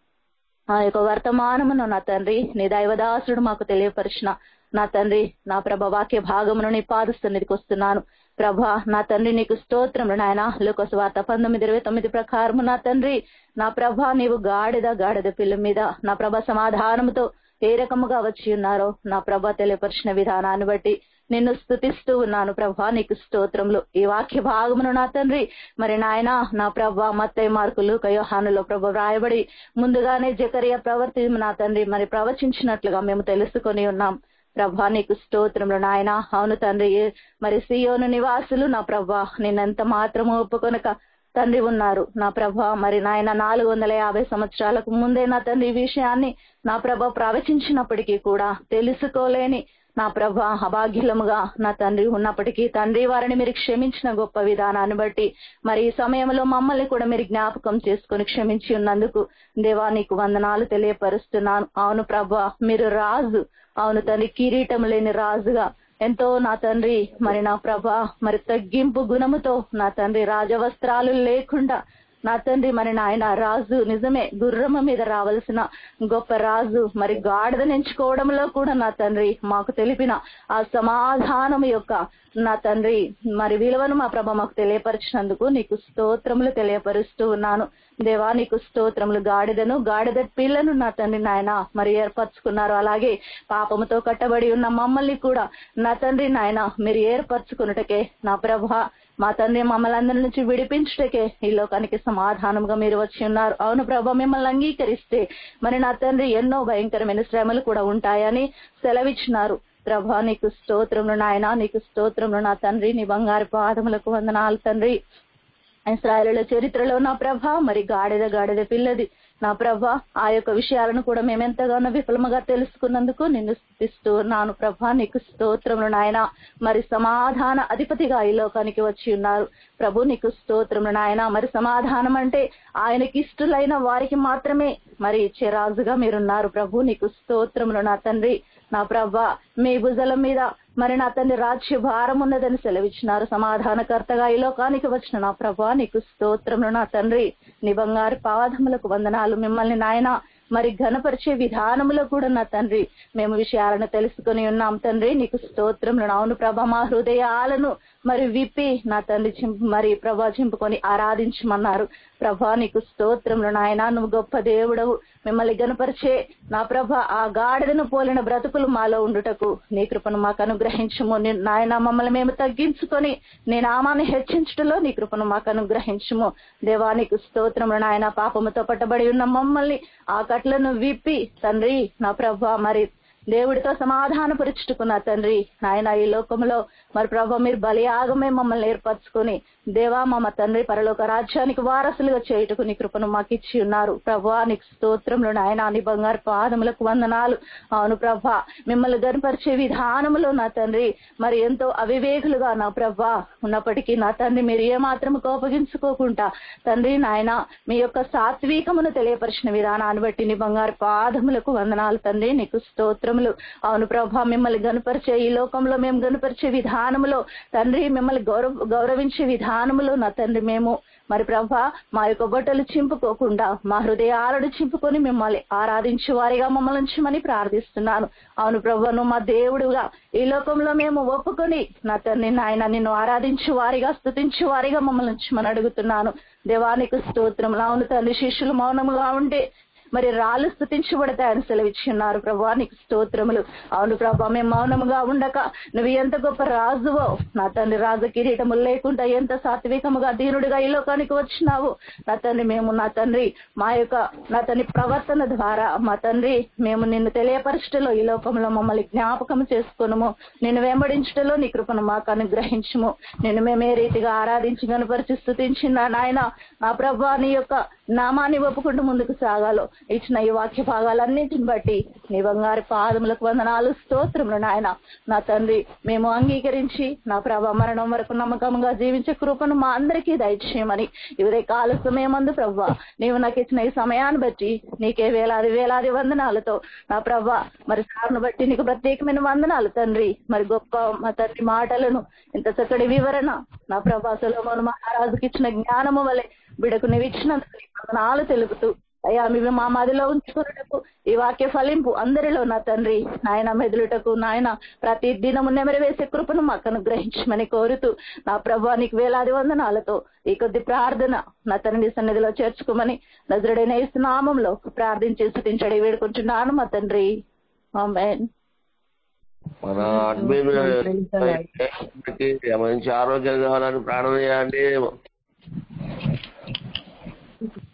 ఆ యొక్క వర్తమానమును నా తండ్రి నీ దైవదాసుడు మాకు తెలియపరిచిన నా తండ్రి నా ప్రభ వాక్య భాగమును నీ పాదస్తున్నిధికి వస్తున్నాను ప్రభ నా తండ్రి నీకు స్తోత్రములు నాయన లోకసు వార్త పంతొమ్మిది ఇరవై తొమ్మిది ప్రకారము నా తండ్రి నా ప్రభ నీవు గాడిద గాడిద పిల్ల మీద నా ప్రభ సమాధానముతో ఏ రకముగా వచ్చి ఉన్నారో నా ప్రభ తెలియపరిచిన విధానాన్ని బట్టి నిన్ను స్థుతిస్తూ ఉన్నాను ప్రభా నీకు స్తోత్రములు ఈ వాక్య భాగమును నా తండ్రి మరి నాయన నా ప్రభ మత్తయ్య మార్కులు కయోహానులో ప్రభ వ్రాయబడి ముందుగానే జకరియా ప్రవర్తి నా తండ్రి మరి ప్రవచించినట్లుగా మేము తెలుసుకొని ఉన్నాం ప్రభా నీకు స్తోత్రములు నాయన అవును తండ్రి మరి సియోను నివాసులు నా ప్రభా నిన్నెంత మాత్రము ఒప్పుకొనక తండ్రి ఉన్నారు నా ప్రభ మరి నాయన నాలుగు వందల యాభై సంవత్సరాలకు ముందే నా తండ్రి ఈ విషయాన్ని నా ప్రభ ప్రవచించినప్పటికీ కూడా తెలుసుకోలేని నా ప్రభ అభాగ్యులముగా నా తండ్రి ఉన్నప్పటికీ తండ్రి వారిని మీరు క్షమించిన గొప్ప విధానాన్ని బట్టి మరి ఈ సమయంలో మమ్మల్ని కూడా మీరు జ్ఞాపకం చేసుకుని క్షమించి ఉన్నందుకు దేవా నీకు వందనాలు తెలియపరుస్తున్నాను అవును ప్రభ మీరు రాజు అవును తండ్రి కిరీటం లేని రాజుగా ఎంతో నా తండ్రి మరి నా ప్రభ మరి తగ్గింపు గుణముతో నా తండ్రి రాజవస్త్రాలు లేకుండా నా తండ్రి మరి నాయన రాజు నిజమే గుర్రమ మీద రావాల్సిన గొప్ప రాజు మరి గాడిద ఎంచుకోవడంలో కూడా నా తండ్రి మాకు తెలిపిన ఆ సమాధానం యొక్క నా తండ్రి మరి విలువను మా ప్రభ మాకు తెలియపరిచినందుకు నీకు స్తోత్రములు తెలియపరుస్తూ ఉన్నాను దేవా నీకు స్తోత్రములు గాడిదను గాడిద పిల్లను నా తండ్రి నాయన మరి ఏర్పరచుకున్నారు అలాగే పాపముతో కట్టబడి ఉన్న మమ్మల్ని కూడా నా తండ్రి నాయన మీరు ఏర్పరచుకున్నటకే నా ప్రభ మా తండ్రి మమ్మల్ని అందరి నుంచి విడిపించుటకే ఈ లోకానికి సమాధానంగా మీరు వచ్చి ఉన్నారు అవును ప్రభ మిమ్మల్ని అంగీకరిస్తే మరి నా తండ్రి ఎన్నో భయంకరమైన శ్రమలు కూడా ఉంటాయని సెలవిచ్చినారు ప్రభా నీకు స్తోత్రములు నాయన నీకు స్తోత్రములు నా తండ్రి నీ బంగారు పాదములకు వందనాలు తండ్రి ఇస్రాయలుల చరిత్రలో నా ప్రభ మరి గాడిద గాడిద పిల్లది నా ప్రభ ఆ యొక్క విషయాలను కూడా మేమెంతగానో విఫలముగా తెలుసుకున్నందుకు నిన్ను స్థుతిస్తూ నాను ప్రభ నీకు స్తోత్రములు నాయన మరి సమాధాన అధిపతిగా ఈ లోకానికి వచ్చి ఉన్నారు ప్రభు నీకు స్తోత్రములు నాయన మరి సమాధానం అంటే ఆయనకి ఇష్టలైన వారికి మాత్రమే మరి ఇచ్చే రాజుగా మీరున్నారు ప్రభు నీకు స్తోత్రములు నా తండ్రి నా ప్రభ మీ భుజల మీద మరి నా తండ్రి రాజ్య భారం ఉన్నదని సెలవిచ్చినారు సమాధానకర్తగా ఈ లోకానికి వచ్చిన నా ప్రభా నీకు స్తోత్రములు నా తండ్రి నీ బంగారు పాదములకు వందనాలు మిమ్మల్ని నాయన మరి ఘనపరిచే విధానములో కూడా నా తండ్రి మేము విషయాలను తెలుసుకొని ఉన్నాం తండ్రి నీకు స్తోత్రములు అవును ప్రభ మా హృదయాలను మరి విప్పి నా తండ్రి చింపు మరి ప్రభా చింపుకొని ఆరాధించమన్నారు ప్రభా నీకు స్తోత్రములు నాయన నువ్వు గొప్ప దేవుడవు మిమ్మల్ని గనపరిచే నా ప్రభ ఆ గాడిదను పోలిన బ్రతుకులు మాలో ఉండుటకు నీ కృపను మాకు అనుగ్రహించము నీ- నాయన మమ్మల్ని మేము తగ్గించుకొని నీ నామాన్ని హెచ్చించటంలో నీ కృపను మాకు అనుగ్రహించము దేవానికి స్తోత్రములు నాయన పాపముతో పట్టబడి ఉన్న మమ్మల్ని ఆ కట్లను విప్పి తండ్రి నా ప్రభ మరి దేవుడితో సమాధానపరుచుటకు నా తండ్రి నాయన ఈ లోకంలో మరి ప్రభా మీరు బలియాగమే మమ్మల్ని ఏర్పరచుకొని దేవా మమ్మ తండ్రి పరలోక రాజ్యానికి వారసులుగా చేయుటకు నీ కృపను మాకు ఇచ్చి ఉన్నారు ప్రభా నీకు స్తోత్రములు నాయన నీ బంగారు పాదములకు వందనాలు అవును ప్రభా మిమ్మల్ని గనపరిచే విధానములో నా తండ్రి మరి ఎంతో అవివేకులుగా నా ప్రభా ఉన్నప్పటికీ నా తండ్రి మీరు ఏమాత్రం కోపగించుకోకుండా తండ్రి నాయన మీ యొక్క సాత్వికమును తెలియపరిచిన విధానాన్ని బట్టి నీ బంగారు పాదములకు వందనాలు తండ్రి నీకు స్తోత్రములు అవును ప్రభా మిమ్మల్ని గనుపరిచే ఈ లోకంలో మేము గనుపరిచే విధానములో తండ్రి మిమ్మల్ని గౌరవ గౌరవించే విధానములో నా తండ్రి మేము మరి ప్రభా మా యొక్క బట్టలు చింపుకోకుండా మా హృదయాలను చింపుకొని మిమ్మల్ని ఆరాధించే వారిగా మమ్మల్ని ఉంచమని ప్రార్థిస్తున్నాను అవును ప్రభా నువ్వు మా దేవుడుగా ఈ లోకంలో మేము ఒప్పుకొని నా తండ్రి నాయన నిన్ను ఆరాధించు వారిగా స్థుతించు వారిగా మమ్మల్ని ఉంచమని అడుగుతున్నాను దేవానికి స్తోత్రములు అవును తండ్రి శిష్యులు మౌనముగా ఉంటే మరి రాళ్ళు స్థుతించబడతాయని సెలవిచ్చున్నారు ప్రభా నీకు స్తోత్రములు అవును ప్రభా మేము మౌనముగా ఉండక నువ్వు ఎంత గొప్ప రాజువో నా తండ్రి రాజు కిరీటములు లేకుండా ఎంత సాత్వికముగా దీనుడిగా ఈ లోకానికి వచ్చినావు నా తండ్రి మేము నా తండ్రి మా యొక్క నా తండ్రి ప్రవర్తన ద్వారా మా తండ్రి మేము నిన్ను తెలియపరచటలో ఈ లోకంలో మమ్మల్ని జ్ఞాపకం చేసుకునము నిన్ను వెంబడించటలో నీ కృపను మాకు అనుగ్రహించము నిన్ను మేము ఏ రీతిగా ఆరాధించి కనపరిచి స్థుతించిన నాయన నా ప్రభా నీ యొక్క నామాన్ని ఒప్పుకుంటూ ముందుకు సాగాలో ఇచ్చిన ఈ వాక్య భాగాలన్నింటిని బట్టి నీ బంగారు పాదములకు వందనాలు స్తోత్రములు నాయన నా తండ్రి మేము అంగీకరించి నా ప్రభా మరణం వరకు నమ్మకంగా జీవించే కృపను మా అందరికీ దయచేయమని ఇవరే కాల సమయమందు ప్రభా నీవు నాకు ఇచ్చిన ఈ సమయాన్ని బట్టి నీకే వేలాది వేలాది వందనాలతో నా ప్రభా మరి సార్ను బట్టి నీకు ప్రత్యేకమైన వందనాలు తండ్రి మరి గొప్ప మా తండ్రి మాటలను ఇంత చక్కటి వివరణ నా ప్రభా సులభను మహారాజుకి ఇచ్చిన జ్ఞానము వలె బిడకు నీవు ఇచ్చినందుకు నీ వందనాలు తెలుపుతూ అయ్యా మీ మా మదిలో ఉంచుకున్నటకు ఈ వాక్య ఫలింపు అందరిలో నా తండ్రి నాయన మెదులుటకు నాయన ప్రతి దినము నెమరవేసే కృపను మాకు అనుగ్రహించమని కోరుతూ నా ప్రభా నీకు వేలాది వందనాలతో ఈ కొద్ది ప్రార్థన నా తండ్రి సన్నిధిలో చేర్చుకోమని నజరుడైన యేసు నామంలో ప్రార్థించి స్థుతించడి వేడుకుంటున్నాను మా తండ్రి ఆమేన్ మన అడ్మిన్ మంచి ఆరోగ్యం కావాలని ప్రార్థన చేయండి